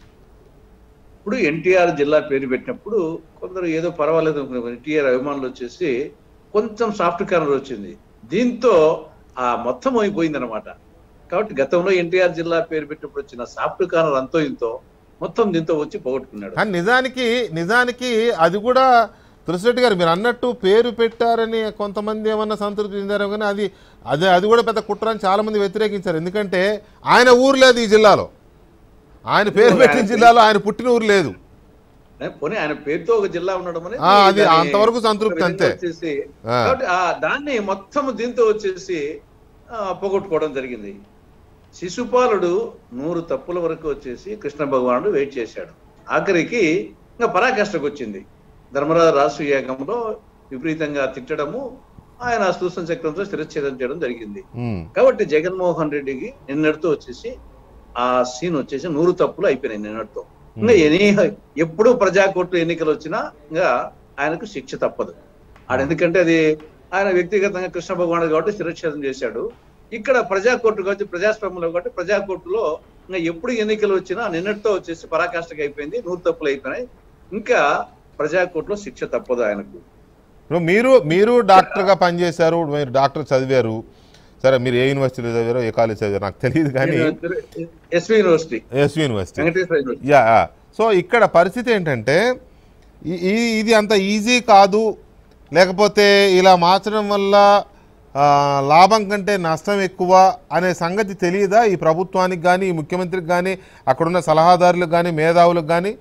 ఇప్పుడు ఎన్టీఆర్ జిల్లా పేరు పెట్టినప్పుడు కొందరు ఏదో పర్వాలేదు అనుకున్నారు ఎన్టీఆర్ అభిమానులు వచ్చేసి కొంచెం సాఫ్ట్ కార్నర్ వచ్చింది దీంతో ఆ మొత్తం అయిపోయింది అనమాట కాబట్టి గతంలో ఎన్టీఆర్ జిల్లా పేరు పెట్టినప్పుడు వచ్చిన సాఫ్ట్ కార్నర్ అంతో ఇంతో మొత్తం దీంతో వచ్చి పోగొట్టుకున్నాడు కానీ నిజానికి నిజానికి అది కూడా తులసిరెడ్డి గారు మీరు అన్నట్టు పేరు పెట్టారని కొంతమంది ఏమన్నా సంతృప్తి చెందారో కానీ అది అది అది కూడా పెద్ద కుట్ర అని చాలా మంది వ్యతిరేకించారు ఎందుకంటే ఆయన ఊరు లేదు ఈ జిల్లాలో ఆయన పేరు పెట్టిన జిల్లాలో ఆయన పుట్టిన ఊరు లేదు ఏ, పోనీ ఆయన పేరుతో ఒక జిల్లా ఉండడం అనేది ఆ, అది దాని అంతవరకు సంతృప్తి ఒక విధంగా అంతే. వచ్చేసి ఆ. కాబట్టి ఆ దాన్ని మొత్తం దీంతో వచ్చేసి ఆ, పోగొట్టుకోవడం జరిగింది శిశుపాలుడు నూరు తప్పుల వరకు వచ్చేసి కృష్ణ భగవానుడు వెయిట్ చేశాడు ఆఖరికి ఇంకా పరాకాష్ఠకు వచ్చింది ధర్మరాజు రాసు యాగంలో విపరీతంగా తిట్టడము ఆయన సూసన చక్రంతో శిరచ్ఛేదం చేయడం జరిగింది ఉమ్, కాబట్టి జగన్మోహన్ రెడ్డికి నిన్నటితో వచ్చేసి ఆ సీన్ వచ్చేసి నూరు తప్పులు అయిపోయినాయి నిన్నటితో ఇంకా ఎనీ ఎప్పుడు ప్రజాకోర్టు ఎన్నికలు వచ్చినా ఇంకా ఆయనకు శిక్ష తప్పదు ఆడ ఎందుకంటే అది ఆయన వ్యక్తిగతంగా కృష్ణ భగవానుడు కాబట్టి శిరచ్ఛేదం చేశాడు ఇక్కడ ప్రజాకోర్టు కాబట్టి ప్రజాస్వామ్యంలో కాబట్టి ప్రజాకోర్టులో ఇంకా ఎప్పుడు ఎన్నికలు వచ్చినా నిన్నటితో వచ్చేసి పరాకాష్ఠకి అయిపోయింది నూరు తప్పులు అయిపోయినాయి ఇంకా ప్రజాకోర్టులో శిక్ష తప్పదు ఆయనకు ఇప్పుడు మీరు మీరు డాక్టర్గా పనిచేశారు మీరు డాక్టర్ చదివారు సరే మీరు ఏ యూనివర్సిటీలో చదివారో ఏ కాలేజ్ చదివారో నాకు తెలియదు కానీ SV university SV university Venkateswara university yeah yeah. So ఇక్కడ పరిస్థితి ఏంటంటే ఈ- ఈ- ఇది అంత ఈజీ కాదు లేకపోతే ఇలా మార్చడం వల్ల ఆ, లాభం కంటే నష్టం ఎక్కువ అనే సంగతి తెలియదా ఈ ప్రభుత్వానికి కానీ ఈ ముఖ్యమంత్రికి కానీ అక్కడున్న సలహాదారులకు కానీ మేధావులకు కానీ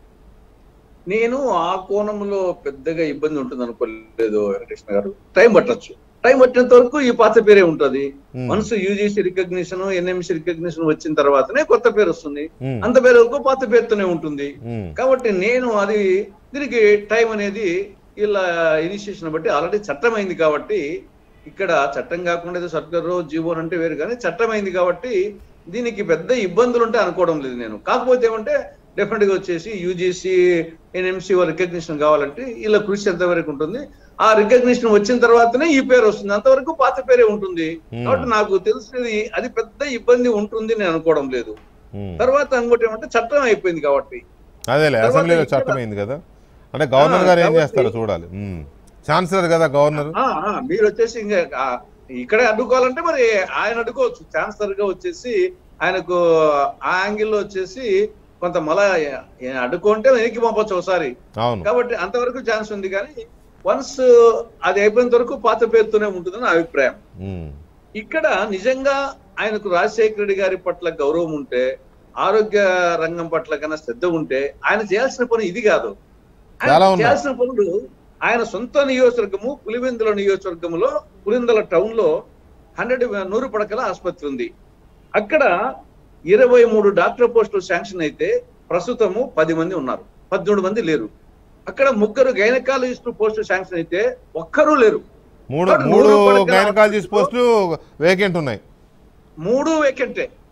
నేను ఆ కోణంలో పెద్దగా ఇబ్బంది ఉంటుంది అనుకోలేదు వెంకటకృష్ణ గారు టైం పట్టొచ్చు టైం పట్టినంత వరకు ఈ పాత పేరే ఉంటది Hmm. మనసు యూజీసీ రికగ్నిషన్ ఎన్ఎంసీ రికగ్నిషన్ వచ్చిన తర్వాతనే కొత్త పేరు వస్తుంది Hmm. అంత పేరు వరకు పాత పేరుతోనే ఉంటుంది ఉమ్, కాబట్టి నేను అది దీనికి టైం అనేది ఇలా ఇనిషియేషన్ బట్టి ఆల్రెడీ చట్టం అయింది కాబట్టి ఇక్కడ చట్టం కాకుండా ఏదో సర్కారు జీవో అంటే వేరు కానీ చట్టం అయింది కాబట్టి దీనికి పెద్ద ఇబ్బందులు ఉంటే అనుకోవడం లేదు నేను కాకపోతే ఏమంటే డెఫినెట్ గా వచ్చేసి యూజీసీ ఎన్ఎంసీ రికగ్నిషన్ కావాలంటే ఇలా కృషి ఎంతవరకు ఉంటుంది ఆ రికగ్నిషన్ వచ్చిన తర్వాతనే ఈ పేరు వస్తుంది అంతవరకు పాత పేరే ఉంటుంది కాబట్టి నాకు తెలిసింది అది పెద్ద ఇబ్బంది ఉంటుంది నేను అనుకోవడం లేదు ఉమ్. తర్వాత ఇంకోటి ఏమంటే చట్టం అయిపోయింది కాబట్టి అదేలే తర్వాత అసెంబ్లీలో ఇక్కడ- చట్టం అయింది కదా అంటే గవర్నర్ ఆ, గారు ఏం కాబట్టి- చేస్తారో చూడాలి ఉమ్. ఛాన్సలర్ కదా గవర్నర్ ఆ, ఆ, మీరు వచ్చేసి ఇంకా ఆ, ఇక్కడే అడ్డుకోవాలంటే మరి ఆయన అడ్డుకోవచ్చు ఛాన్సలర్ గా వచ్చేసి ఆయనకు ఆ యాంగిల్లో వచ్చేసి కొంత మళ్ళా ఏ- అడ్డుకుంటే వెనక్కి పంపొచ్చు ఒకసారి అవును కాబట్టి అంతవరకు ఛాన్స్ ఉంది కానీ వన్స్ అది అయిపోయినంత వరకు పాత పేరుతోనే ఉంటుందని నా అభిప్రాయం ఉమ్. ఇక్కడ నిజంగా ఆయనకు రాజశేఖర రెడ్డి గారి పట్ల గౌరవం ఉంటే ఆరోగ్య రంగం పట్ల కన్నా శ్రద్ధ ఉంటే ఆయన చేయాల్సిన పని ఇది కాదు ఆయన చాలా ఉన్నాయి. చేయాల్సిన పనులు ఆయన సొంత నియోజకవర్గము పులివెందుల నియోజకవర్గంలో పులివెందుల టౌన్ లో హండ్రెడ్ నూరు పడకల ఆసుపత్రి ఉంది అక్కడ ఇరవై మూడు డాక్టర్ పోస్టులు శాంక్షన్ అయితే ప్రస్తుతము పది మంది ఉన్నారు పద్దెనిమిది మంది లేరు అక్కడ ముగ్గురు గైనకాలజిస్ట్ పోస్టులు శాంక్షన్ అయితే ఒక్కరూ లేరు మూడు కాబట్టి మూడు నూరు పడకల గైనకాలజిస్ట్ ఆసుపత్రిలో పోస్టులు వేకెంట్ ఉన్నాయి మూడు వేకెంటే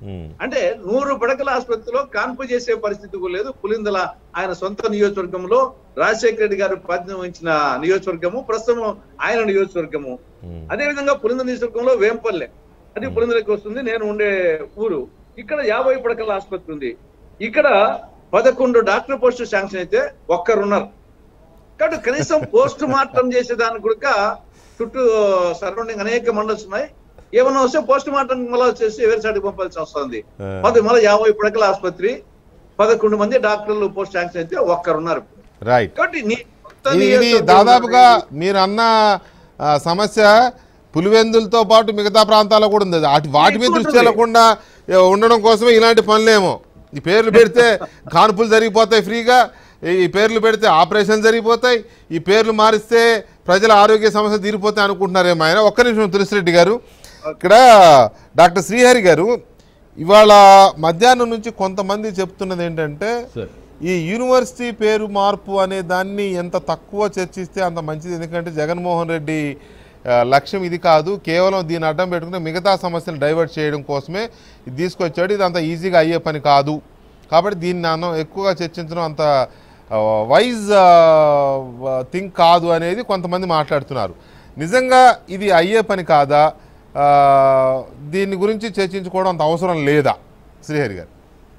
ఉమ్, అంటే నూరు పడకల ఆసుపత్రిలో కాన్పు చేసే పరిస్థితి కూడా లేదు పులిందల ఆయన సొంత నియోజకవర్గంలో రాజశేఖర రెడ్డి గారు బాధ్యత వహించిన నియోజకవర్గము ప్రస్తుతం ఆయన నియోజకవర్గము ఉమ్, అదే విధంగా పులింద నియోజకవర్గంలో వేంపల్లె అది పులిందలకి వస్తుంది నేను ఉండే ఊరు ఇక్కడ యాభై పడకల ఆసుపత్రి ఉంది ఇక్కడ పదకొండు డాక్టర్ పోస్టు శాంక్షన్ అయితే ఒక్కరున్నారు కాబట్టి కనీసం పోస్ట్ మార్టం చేసేదానికి కూడా చుట్టూ సరౌండింగ్ అనేక మండల్స్ ఉన్నాయి ఏమన్నా వస్తే పోస్ట్ మార్టం మళ్ళీ వచ్చేసి వేరేసాటికి పంపాల్సి వస్తుంది ఆ. పది మళ్ళీ యాభై పడకల ఆసుపత్రి పదకొండు మంది డాక్టర్లు పోస్ట్ శాంక్షన్ అయితే ఒక్కరున్నారు రైట్ కాబట్టి నీ కొత్త ఇది ఇది నియోజకవర్గంలో దాదాపుగా మీరు అన్న ఆ, సమస్య పులివెందులతో పాటు మిగతా ప్రాంతాల్లో కూడా ఉంది వాటి వాటి మీద దృష్టి వెళ్ళకుండా ఏ, ఉండడం కోసమే ఇలాంటి పనులేమో ఈ పేర్లు పెడితే కాన్పులు జరిగిపోతాయి ఫ్రీగా ఈ- ఈ పేర్లు పెడితే ఆపరేషన్ జరిగిపోతాయి ఈ పేర్లు మారిస్తే ప్రజల ఆరోగ్య సమస్యలు తీరిపోతాయి అనుకుంటున్నారేమో ఆయన ఒక్క నిమిషం తులసిరెడ్డి గారు ఇక్కడ డాక్టర్ శ్రీహరి గారు ఇవాళ మధ్యాహ్నం నుంచి కొంతమంది చెప్తున్నది ఏంటంటే సార్ ఈ యూనివర్సిటీ పేరు మార్పు అనే దాన్ని ఎంత తక్కువ చర్చిస్తే అంత మంచిది ఎందుకంటే జగన్మోహన్ రెడ్డి ఆ, లక్ష్యం ఇది కాదు కేవలం దీన్ని అడ్డం పెట్టుకుని మిగతా సమస్యలు డైవర్ట్ చేయడం కోసమే ఇది తీసుకొచ్చాడు ఇది అంత ఈజీగా అయ్యే పని కాదు కాబట్టి దీన్ని మనం ఎక్కువగా చర్చించడం అంత వైజ్ థింక్ కాదు అనేది కొంతమంది మాట్లాడుతున్నారు నిజంగా ఇది అయ్యే పని కాదా ఆ, దీని గురించి చర్చించుకోవడం అంత అవసరం లేదా శ్రీహరి గారు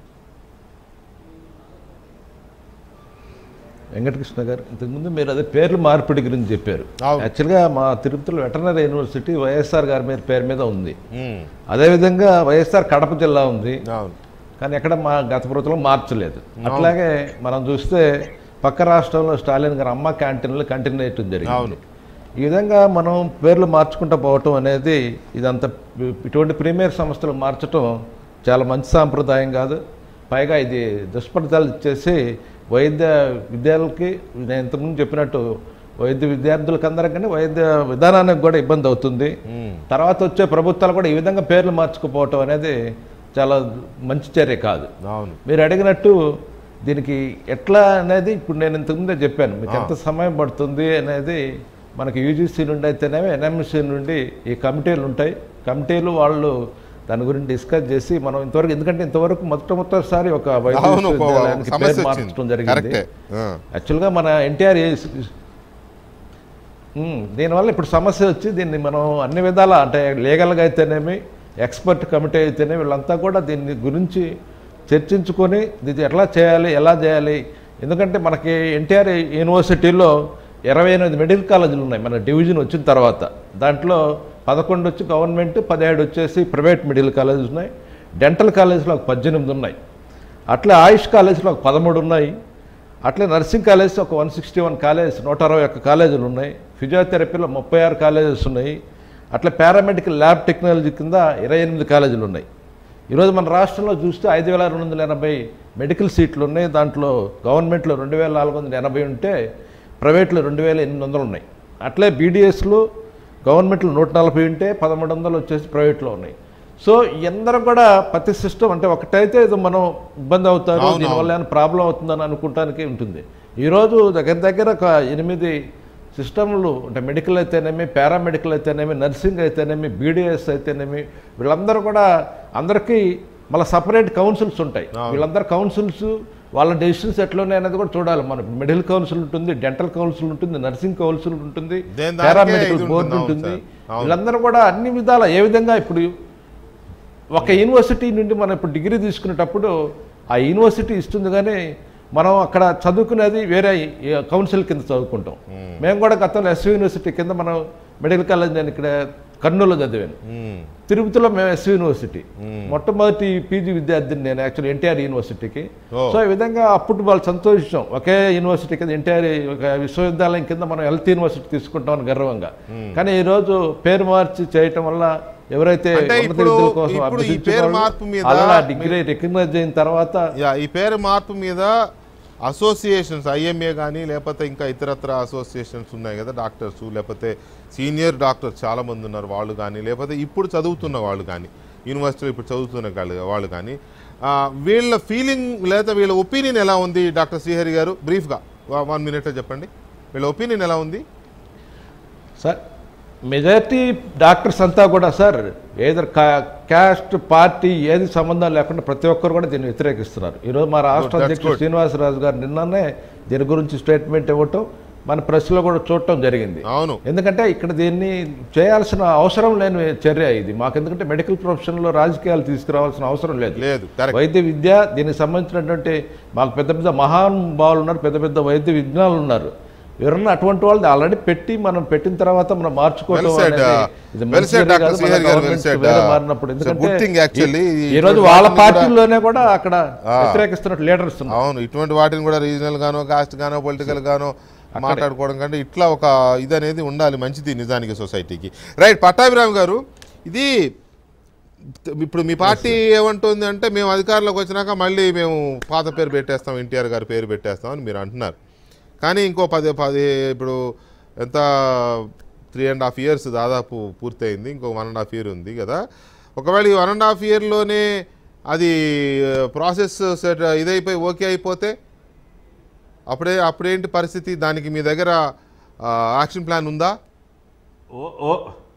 వెంకటకృష్ణ గారు ఇంతకుముందు మీరు అదే పేర్లు మార్పిడి గురించి చెప్పారు అవును. యాక్చువల్గా మా తిరుపతిలో వెటర్నరీ యూనివర్సిటీ వైఎస్ఆర్ గారి మీద పేరు మీద ఉంది ఉమ్, అదేవిధంగా వైఎస్ఆర్ కడప జిల్లా ఉంది అవును కానీ ఎక్కడ మా గత ప్రభుత్వంలో మార్చలేదు అట్లాగే మనం చూస్తే పక్క రాష్ట్రంలో స్టాలిన్ గారు అమ్మ క్యాంటీన్లు కంటిన్యూ చేయటం జరిగింది అవును. ఈ విధంగా మనం పేర్లు మార్చుకుంటూ పోవటం అనేది ఇదంతా ఇటువంటి ప్రీమియర్ సంస్థలు మార్చటం చాలా మంచి సాంప్రదాయం కాదు పైగా ఇది దుష్ఫలితాలు ఇచ్చేసి వైద్య విద్యార్థులకి నేను ఇంతకుముందు చెప్పినట్టు వైద్య విద్యార్థులకు అందరికీ వైద్య విధానానికి కూడా ఇబ్బంది అవుతుంది ఉమ్, తర్వాత వచ్చే ప్రభుత్వాలు కూడా ఈ విధంగా పేర్లు మార్చుకుపోవటం అనేది చాలా మంచి చర్య కాదు అవును మీరు అడిగినట్టు దీనికి ఎట్లా అనేది ఇప్పుడు నేను ఇంతకుముందే చెప్పాను మీకు ఎంత సమయం పడుతుంది అనేది మనకి యూజీసీ నుండి అయితేనేమో ఎన్ఎంసీ నుండి ఈ కమిటీలు ఉంటాయి కమిటీలు వాళ్ళు దాని గురించి డిస్కస్ చేసి మనం ఇంతవరకు ఎందుకంటే ఇంతవరకు మొదట మొదటిసారి ఒక వైద్య అవును ఒక విశ్వవిద్యాలయానికి సమస్య పేరు మార్చడం వచ్చింది జరిగింది కరెక్టే ఆ, యాక్చువల్గా మన ఎన్టీఆర్ దీనివల్ల ఇప్పుడు సమస్య వచ్చి దీన్ని మనం అన్ని విధాల అంటే లీగల్గా అయితేనేమి ఎక్స్పర్ట్ కమిటీ అయితేనే వీళ్ళంతా కూడా దీన్ని గురించి చర్చించుకొని ఇది ఎట్లా చేయాలి ఎలా చేయాలి ఎందుకంటే మనకి ఎన్టీఆర్ యూనివర్సిటీలో ఇరవై ఎనిమిది మెడికల్ కాలేజీలు ఉన్నాయి మన డివిజన్ వచ్చిన తర్వాత దాంట్లో పదకొండు వచ్చి గవర్నమెంట్ పదిహేడు వచ్చేసి ప్రైవేట్ మెడికల్ కాలేజీలు ఉన్నాయి డెంటల్ కాలేజీలో ఒక పద్దెనిమిది ఉన్నాయి అట్లే ఆయుష్ కాలేజీలో ఒక పదమూడు ఉన్నాయి అట్లే నర్సింగ్ కాలేజ్ ఒక వన్ సిక్స్టీ వన్ కాలేజ్ నూట అరవై ఒక్క కాలేజీలు ఉన్నాయి ఫిజియోథెరపీలో ముప్పై ఆరు కాలేజెస్ ఉన్నాయి అట్లా పారామెడికల్ ల్యాబ్ టెక్నాలజీ కింద ఇరవై ఎనిమిది కాలేజీలు ఉన్నాయి ఈరోజు మన రాష్ట్రంలో చూస్తే ఐదు వేల రెండు వందల ఎనభై మెడికల్ సీట్లు ఉన్నాయి దాంట్లో గవర్నమెంట్లో రెండు వేల నాలుగు వందల ఎనభై ఉంటే ప్రైవేట్లో రెండు వేల ఎనిమిది వందలు ఉన్నాయి అట్లే బీడీఎస్లో గవర్నమెంట్లో నూట నలభై ఉంటే పదమూడు వందలు వచ్చేసి ప్రైవేట్లో ఉన్నాయి సో ఎందరూ కూడా ప్రతి సిస్టమ్ అంటే ఒకటైతే ఇది మనం ఇబ్బంది అవుతారు అవును, దీనివల్ల ఏమైనా ప్రాబ్లం అవుతుందని అనుకుంటానికి ఉంటుంది ఈరోజు దగ్గర దగ్గర ఒక ఎనిమిది సిస్టమ్లు అంటే మెడికల్ అయితేనేమి పారామెడికల్ అయితేనేమి నర్సింగ్ అయితేనేమి బీడీఎస్ అయితేనేమి వీళ్ళందరూ కూడా అందరికీ మళ్ళీ సపరేట్ కౌన్సిల్స్ ఉంటాయి వీళ్ళందరూ కౌన్సిల్స్ వాళ్ళ డెసిషన్స్ ఎట్లున్నాయి అనేది కూడా చూడాలి మనకు మెడికల్ కౌన్సిల్ ఉంటుంది డెంటల్ కౌన్సిల్ ఉంటుంది నర్సింగ్ కౌన్సిల్ ఉంటుంది దేని దానికే పారామెడికల్ ఇది బోర్డు ఉంటుంది, ఉంటుంది అవును సార్. అవును. వీళ్ళందరూ కూడా అన్ని విధాల ఏ విధంగా ఇప్పుడు ఒక యూనివర్సిటీ నుండి మనం ఇప్పుడు డిగ్రీ తీసుకునేటప్పుడు ఆ యూనివర్సిటీ ఇస్తుంది కానీ మనం అక్కడ చదువుకునేది వేరే కౌన్సిల్ కింద చదువుకుంటాం మేము కూడా గతంలో ఎస్వి యూనివర్సిటీ కింద మనం మెడికల్ కాలేజ్ నేను ఇక్కడ కర్నూలులో చదివాను ఉమ్, తిరుపతిలో మేము ఎస్వి యూనివర్సిటీ మొట్టమొదటి పీజీ విద్యార్థిని నేను యాక్చువల్ ఎన్టీఆర్ యూనివర్సిటీకి ఓ. సో ఈ విధంగా అప్పుడు వాళ్ళు సంతోషించాం ఒకే యూనివర్సిటీ కింద ఎన్టీఆర్ ఒక విశ్వవిద్యాలయం కింద మనం హెల్త్ యూనివర్సిటీ తీసుకుంటామని గర్వంగా కానీ ఈ రోజు పేరు మార్చి చేయటం వల్ల ఎవరైతే అంటే ఉన్నత ఇప్పుడు- విద్యల కోసం ఇప్పుడు ఈ అభ్యసించిన పేరు వాళ్ళు మార్పు మీద అలా డిగ్రీ రికగ్నైజ్ అయిన తర్వాత యా ఈ పేరు మార్పు మీద అసోసియేషన్స్ ఐఎంఏ కానీ లేకపోతే ఇంకా ఇతరత్ర అసోసియేషన్స్ ఉన్నాయి కదా డాక్టర్స్ లేకపోతే సీనియర్ డాక్టర్స్ చాలా మంది ఉన్నారు వాళ్ళు కానీ లేకపోతే ఇప్పుడు చదువుతున్న వాళ్ళు కానీ యూనివర్సిటీలో ఇప్పుడు చదువుతున్న వాళ్ళు వాళ్ళు కానీ ఆ, వీళ్ళ ఫీలింగ్ లేదా వీళ్ళ ఒపీనియన్ ఎలా ఉంది డాక్టర్ శ్రీహరి గారు బ్రీఫ్గా వన్ మినిట్లో చెప్పండి వీళ్ళ ఒపీనియన్ ఎలా ఉంది సార్ మెజారిటీ డాక్టర్స్ అంతా కూడా సార్ ఏదర్ క్యాస్ట్ పార్టీ ఏది సంబంధం లేకుండా ప్రతి ఒక్కరు కూడా దీన్ని వ్యతిరేకిస్తున్నారు ఈరోజు మా రాష్ట్ర That's అధ్యక్షుడు good. శ్రీనివాసరాజు గారు నిన్ననే దీని గురించి స్టేట్మెంట్ ఇవ్వటం మన ప్రెస్లో కూడా చూడటం జరిగింది అవును ఎందుకంటే ఇక్కడ దీన్ని చేయాల్సిన అవసరం లేని చర్య ఇది మాకు ఎందుకంటే మెడికల్ ప్రొఫెషన్లో రాజకీయాలు తీసుకురావాల్సిన అవసరం లేదు లేదు కరెక్ట్ వైద్య విద్య దీనికి సంబంధించినటువంటి మాకు పెద్ద పెద్ద మహానుభావులు ఉన్నారు పెద్ద పెద్ద వైద్య విజ్ఞానులు ఉన్నారు ఎవరన్నా అటువంటి వాళ్ళని ఆల్రెడీ పెట్టి మనం పెట్టిన తర్వాత మనం మార్చుకోవడం Well said, అనేది uh, ఇది well మంచి said, చర్య Dr. కాదు. మన శ్రీహరి గారు, well government said. వేరే Uh, మారినప్పుడు it's a ఎందుకంటే good thing actually. ఈ- ఈ- ఈ రోజు ఇటువంటి వాళ్ళ వాటిని కూడా- పార్టీలోనే కూడా అక్కడ వ్యతిరేకిస్తున్నట్టు లీడర్స్ ఉన్నారు అవును ఇటువంటి వాటిని కూడా రీజనల్ గానో కాస్ట్ గానో పొలిటికల్ గానో మాట్లాడుకోవడం కంటే ఇట్లా ఒక ఇది అనేది ఉండాలి మంచిది నిజానికి సొసైటీకి రైట్ పట్టాభిరామ్ గారు ఇది ఇప్పుడు మీ పార్టీ ఏమంటుంది అంటే మేము అధికారంలోకి వచ్చినాక మళ్ళీ మేము పాత పేరు పెట్టేస్తాం ఎన్టీఆర్ గారి పేరు పెట్టేస్తాం అని మీరు అంటున్నారు కానీ ఇంకో పది పది ఇప్పుడు ఎంత త్రీ అండ్ హాఫ్ ఇయర్స్ దాదాపు పూర్తయింది ఇంకో వన్ అండ్ హాఫ్ ఇయర్ ఉంది కదా ఒకవేళ ఈ వన్ అండ్ హాఫ్ ఇయర్లోనే అది ప్రాసెస్ సెట్ ఇదైపోయి ఓకే అయిపోతే అప్పుడే అప్పుడేంటి పరిస్థితి దానికి మీ దగ్గర యాక్షన్ ప్లాన్ ఉందా ఓ ఓ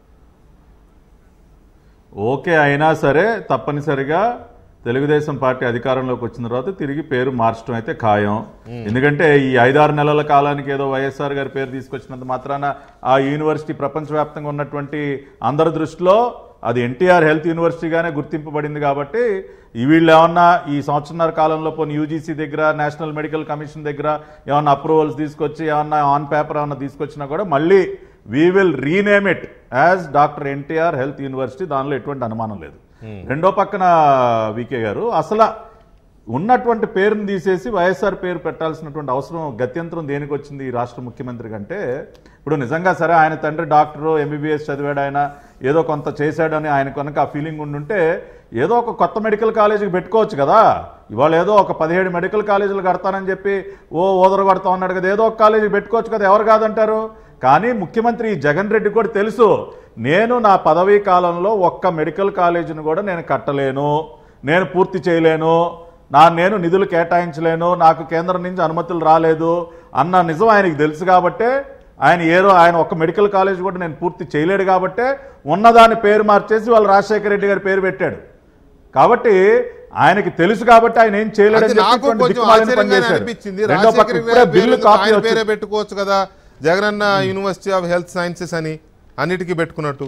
ఓకే అయినా సరే తప్పనిసరిగా తెలుగుదేశం పార్టీ అధికారంలోకి వచ్చిన తర్వాత తిరిగి పేరు మార్చడం అయితే ఖాయం ఎందుకంటే ఈ ఐదారు నెలల కాలానికి ఏదో వైఎస్ఆర్ గారి పేరు తీసుకొచ్చినంత మాత్రాన ఆ యూనివర్సిటీ ప్రపంచవ్యాప్తంగా ఉన్నటువంటి అందరి దృష్టిలో అది ఎన్టీఆర్ హెల్త్ యూనివర్సిటీగానే గుర్తింపబడింది కాబట్టి ఈ వీళ్ళు ఏమన్నా ఈ సంవత్సరన్నర కాలంలో పోనీ యూజీసీ దగ్గర నేషనల్ మెడికల్ కమిషన్ దగ్గర ఏమన్నా అప్రూవల్స్ తీసుకొచ్చి ఏమన్నా ఆన్ పేపర్ ఏమన్నా తీసుకొచ్చినా కూడా మళ్ళీ we will rename it as doctor NTR health university దానిలో ఎటువంటి అనుమానం లేదు రెండో పక్కన వికే గారు అసలు ఉన్నటువంటి పేరుని తీసేసి వైఎస్ఆర్ పేరు పెట్టాల్సినటువంటి అవసరం గత్యంతరం దేనికి వచ్చింది ఈ రాష్ట్ర ముఖ్యమంత్రి కంటే ఇప్పుడు నిజంగా సరే ఆయన తండ్రి డాక్టరు ఎంబీబీఎస్ చదివాడు ఆయన ఏదో కొంత చేశాడని ఆయన కనుక ఆ ఫీలింగ్ ఉండుంటే ఏదో ఒక కొత్త మెడికల్ కాలేజీకి పెట్టుకోవచ్చు కదా ఇవాళ ఏదో ఒక పదిహేడు మెడికల్ కాలేజీలు కడతానని చెప్పి ఓ ఓదర కొడతా ఉన్నాడు కదా ఏదో ఒక కాలేజీ పెట్టుకోవచ్చు కదా ఎవరు కాదంటారు కానీ ముఖ్యమంత్రి జగన్ రెడ్డి కూడా తెలుసు నేను నా పదవీ కాలంలో ఒక్క మెడికల్ కాలేజీని కూడా నేను కట్టలేను నేను పూర్తి చేయలేను నా నేను నిధులు కేటాయించలేను నాకు కేంద్రం నుంచి అనుమతులు రాలేదు అన్న నిజం ఆయనకి తెలుసు కాబట్టే ఆయన ఏదో ఆయన ఒక్క మెడికల్ కాలేజ్ కూడా నేను పూర్తి చేయలేడు కాబట్టే ఉన్నదాని పేరు మార్చేసి వాళ్ళు రాజశేఖర రెడ్డి గారి పేరు పెట్టాడు కాబట్టి ఆయనకి తెలుసు కాబట్టి ఆయన ఏం చేయలేడని అది చెప్పి నాకు ఇటువంటి కొంచెం దిక్కుమాలిన పని ఆశ్చర్యంగానే చేశాడు. అనిపించింది రెండో పక్క రాజశేఖర్ ఇప్పుడే గారి బిల్లు పేరు కాపీ ఆయన వచ్చింది. పేరే పెట్టుకోవచ్చు కదా Jagananna university of health sciences అని అన్నిటికీ పెట్టుకున్నట్టు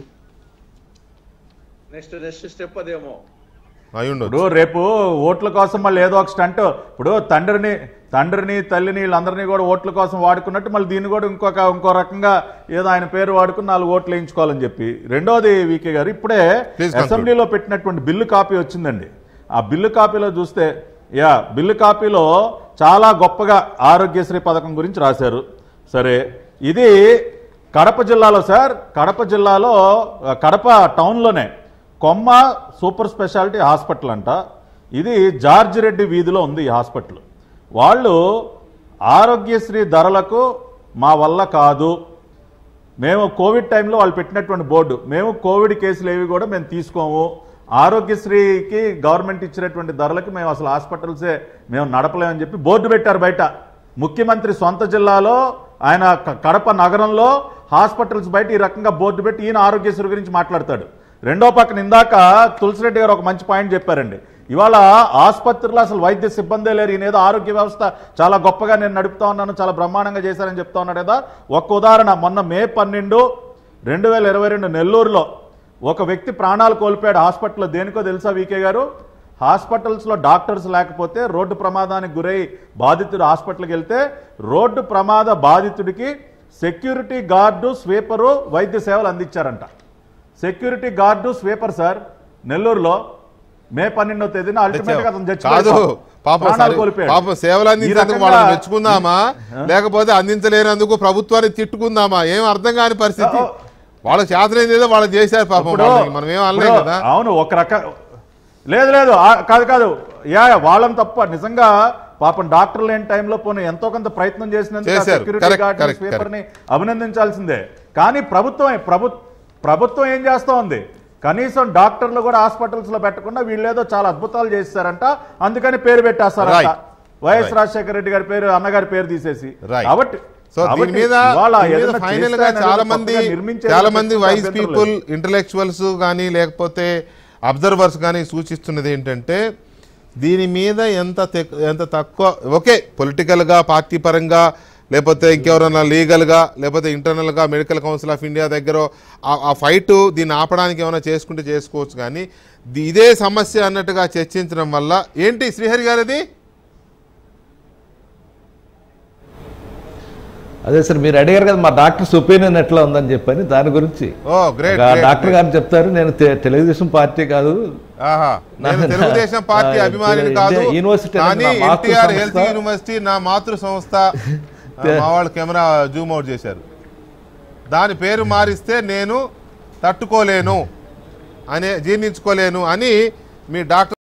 నెక్స్ట్ నెక్స్ట్ స్టెప్ అదేమో అయి ఉండొచ్చు ఇప్పుడు రేపు ఓట్ల కోసం మళ్ళీ ఏదో ఒక స్టంట్ ఇప్పుడు తండ్రిని తండ్రిని తల్లిని వీళ్ళందరినీ కూడా ఓట్ల కోసం వాడుకున్నట్టు మళ్ళీ దీన్ని కూడా ఇంకొక ఇంకో రకంగా ఏదో ఆయన పేరు వాడుకుని నాలుగు ఓట్లు వేయించుకోవాలని చెప్పి రెండోది వికే గారు ఇప్పుడే Please conclude. అసెంబ్లీలో పెట్టినటువంటి బిల్లు కాపీ వచ్చిందండి ఆ బిల్లు కాపీలో చూస్తే యా బిల్లు కాపీలో చాలా గొప్పగా ఆరోగ్యశ్రీ పథకం గురించి రాశారు సరే ఇది కడప జిల్లాలో సార్ కడప జిల్లాలో ఆ, కడప టౌన్లోనే కొమ్మ సూపర్ స్పెషాలిటీ హాస్పిటల్ అంట ఇది జార్జ్ రెడ్డి వీధిలో ఉంది ఈ హాస్పిటల్ వాళ్ళు ఆరోగ్యశ్రీ ధరలకు మా వల్ల కాదు మేము కోవిడ్ టైంలో వాళ్ళు పెట్టినటువంటి బోర్డు మేము కోవిడ్ కేసులు ఏవి కూడా మేము తీసుకోము ఆరోగ్యశ్రీకి గవర్నమెంట్ ఇచ్చినటువంటి ధరలకు మేము అసలు హాస్పిటల్సే మేము నడపలేమని చెప్పి బోర్డు పెట్టారు బయట ముఖ్యమంత్రి సొంత జిల్లాలో ఆయన క- కడప నగరంలో హాస్పిటల్స్ బయట ఈ రకంగా బోర్డు పెట్టి ఈయన ఆరోగ్యశ్రీ గురించి మాట్లాడతాడు రెండో పక్కన ఇందాక తులసిరెడ్డి గారు ఒక మంచి పాయింట్ చెప్పారండి ఇవాళ ఆసుపత్రిలో అసలు వైద్య సిబ్బందే లేరు ఈయన ఏదో ఆరోగ్య వ్యవస్థ చాలా గొప్పగా నేను నడుపుతా ఉన్నాను చాలా బ్రహ్మాండంగా చేశారని చెప్తా ఉన్నాడు కదా ఒక్క ఉదాహరణ మొన్న మే పన్నెండు రెండు వేల ఇరవై రెండు నెల్లూరులో ఒక వ్యక్తి ప్రాణాలు కోల్పోయాడు హాస్పిటల్లో దేనికో తెలుసా వీకే గారు హాస్పిటల్స్లో డాక్టర్స్ లేకపోతే రోడ్డు ప్రమాదానికి గురై బాధితుడు హాస్పిటల్కి వెళ్తే రోడ్డు ప్రమాద బాధితుడికి సెక్యూరిటీ గార్డు స్వీపరు వైద్య సేవలు అందించారంట సెక్యూరిటీ గార్డు స్వీపర్ సార్ నెల్లూరులో మే పన్నెండో తేదీన అల్టిమేట్ గా అతను చచ్చిపోయాడు. కాదు పాపం ప్రాణాలు సరే, కోల్పోయాడు. పాపం సేవలు ఈ అందించేందుకు రకంగా- వాళ్ళని మెచ్చుకుందామా లేకపోతే అందించలేనందుకు ప్రభుత్వాన్ని తిట్టుకుందామా ఏం అర్థం కాని పరిస్థితి ఆ, వాళ్ళకి చేతనైంది ఏదో వాళ్ళు చేశారు పాపం ఇప్పుడు- వాళ్ళకి మనం ఏం అనలేం ఇప్పుడు కదా అవును ఒక రక లేదు లేదు ఆ, కాదు కాదు యా యా, వాళ్ళని తప్ప నిజంగా పాపం డాక్టర్ లేని టైంలో పోనీ ఎంతో కొంత ప్రయత్నం చేసినందుకు ఆ చేశారు. సెక్యూరిటీ Correct, గార్డ్ correct, స్వీపర్ని అభినందించాల్సిందే కానీ ప్రభుత్వం ప్రభు ప్రభుత్వం ఏం చేస్తా ఉంది కనీసం డాక్టర్లు కూడా హాస్పిటల్స్ లో పెట్టకుండా వీళ్ళేదో చాలా అద్భుతాలు చేస్తారంట అందుకని పేరు పెట్టేస్తారంట Right. YS Right. Rajasekhara Reddy garu పేరు అన్నగారి పేరు తీసేసి Right. కాబట్టి సో దీని కాబట్టి మీద ఇవాళ దీని మీద ఏదైనా ఫైనల్ చేస్తే గా అనేది చాలా కొత్తగా మంది నిర్మించేది చాలా మంది పెట్టుకుంటే వైస్ అభ్యంతరం పీపుల్ ఇంటలెక్చువల్స్ కానీ లేకపోతే అబ్జర్వర్స్ కానీ సూచిస్తున్నది ఏంటంటే దీని మీద ఎంత తెక్- ఎంత తక్కువ ఓకే పొలిటికల్గా పార్టీ పరంగా లేకపోతే ఇంకెవరన్నా లీగల్గా లేకపోతే ఇంటర్నల్గా మెడికల్ కౌన్సిల్ ఆఫ్ ఇండియా దగ్గర ఆ- ఆ ఫైట్ దీన్ని ఆపడానికి ఏమైనా చేసుకుంటే చేసుకోవచ్చు కానీ ది- ఇదే సమస్య అన్నట్టుగా చర్చించడం వల్ల ఏంటి శ్రీహరి గారిది అదే సార్ మీరు అడిగారు కదా మా డాక్టర్స్ ఒపీనియన్ ఎట్లా ఉందని చెప్పని దాని గురించి ఓ గ్రేట్ ఒక డాక్టర్ గారు చెప్తారు నేను తె- తెలుగుదేశం పార్టీ కాదు ఆహా నేను తెలుగుదేశం పార్టీ ఆ, అభిమానిని ఇదే కాదు యూనివర్సిటీ అనేది కానీ నా మాతృ ఎన్టీఆర్ సంస్థ. హెల్త్ యూనివర్సిటీ నా మాతృ సంస్థ ఆ, మా వాళ్ళు కెమెరా జూమ్ అవుట్ చేశారు దాని పేరు మారిస్తే నేను తట్టుకోలేను అనే జీర్ణించుకోలేను అని మీ డాక్టర్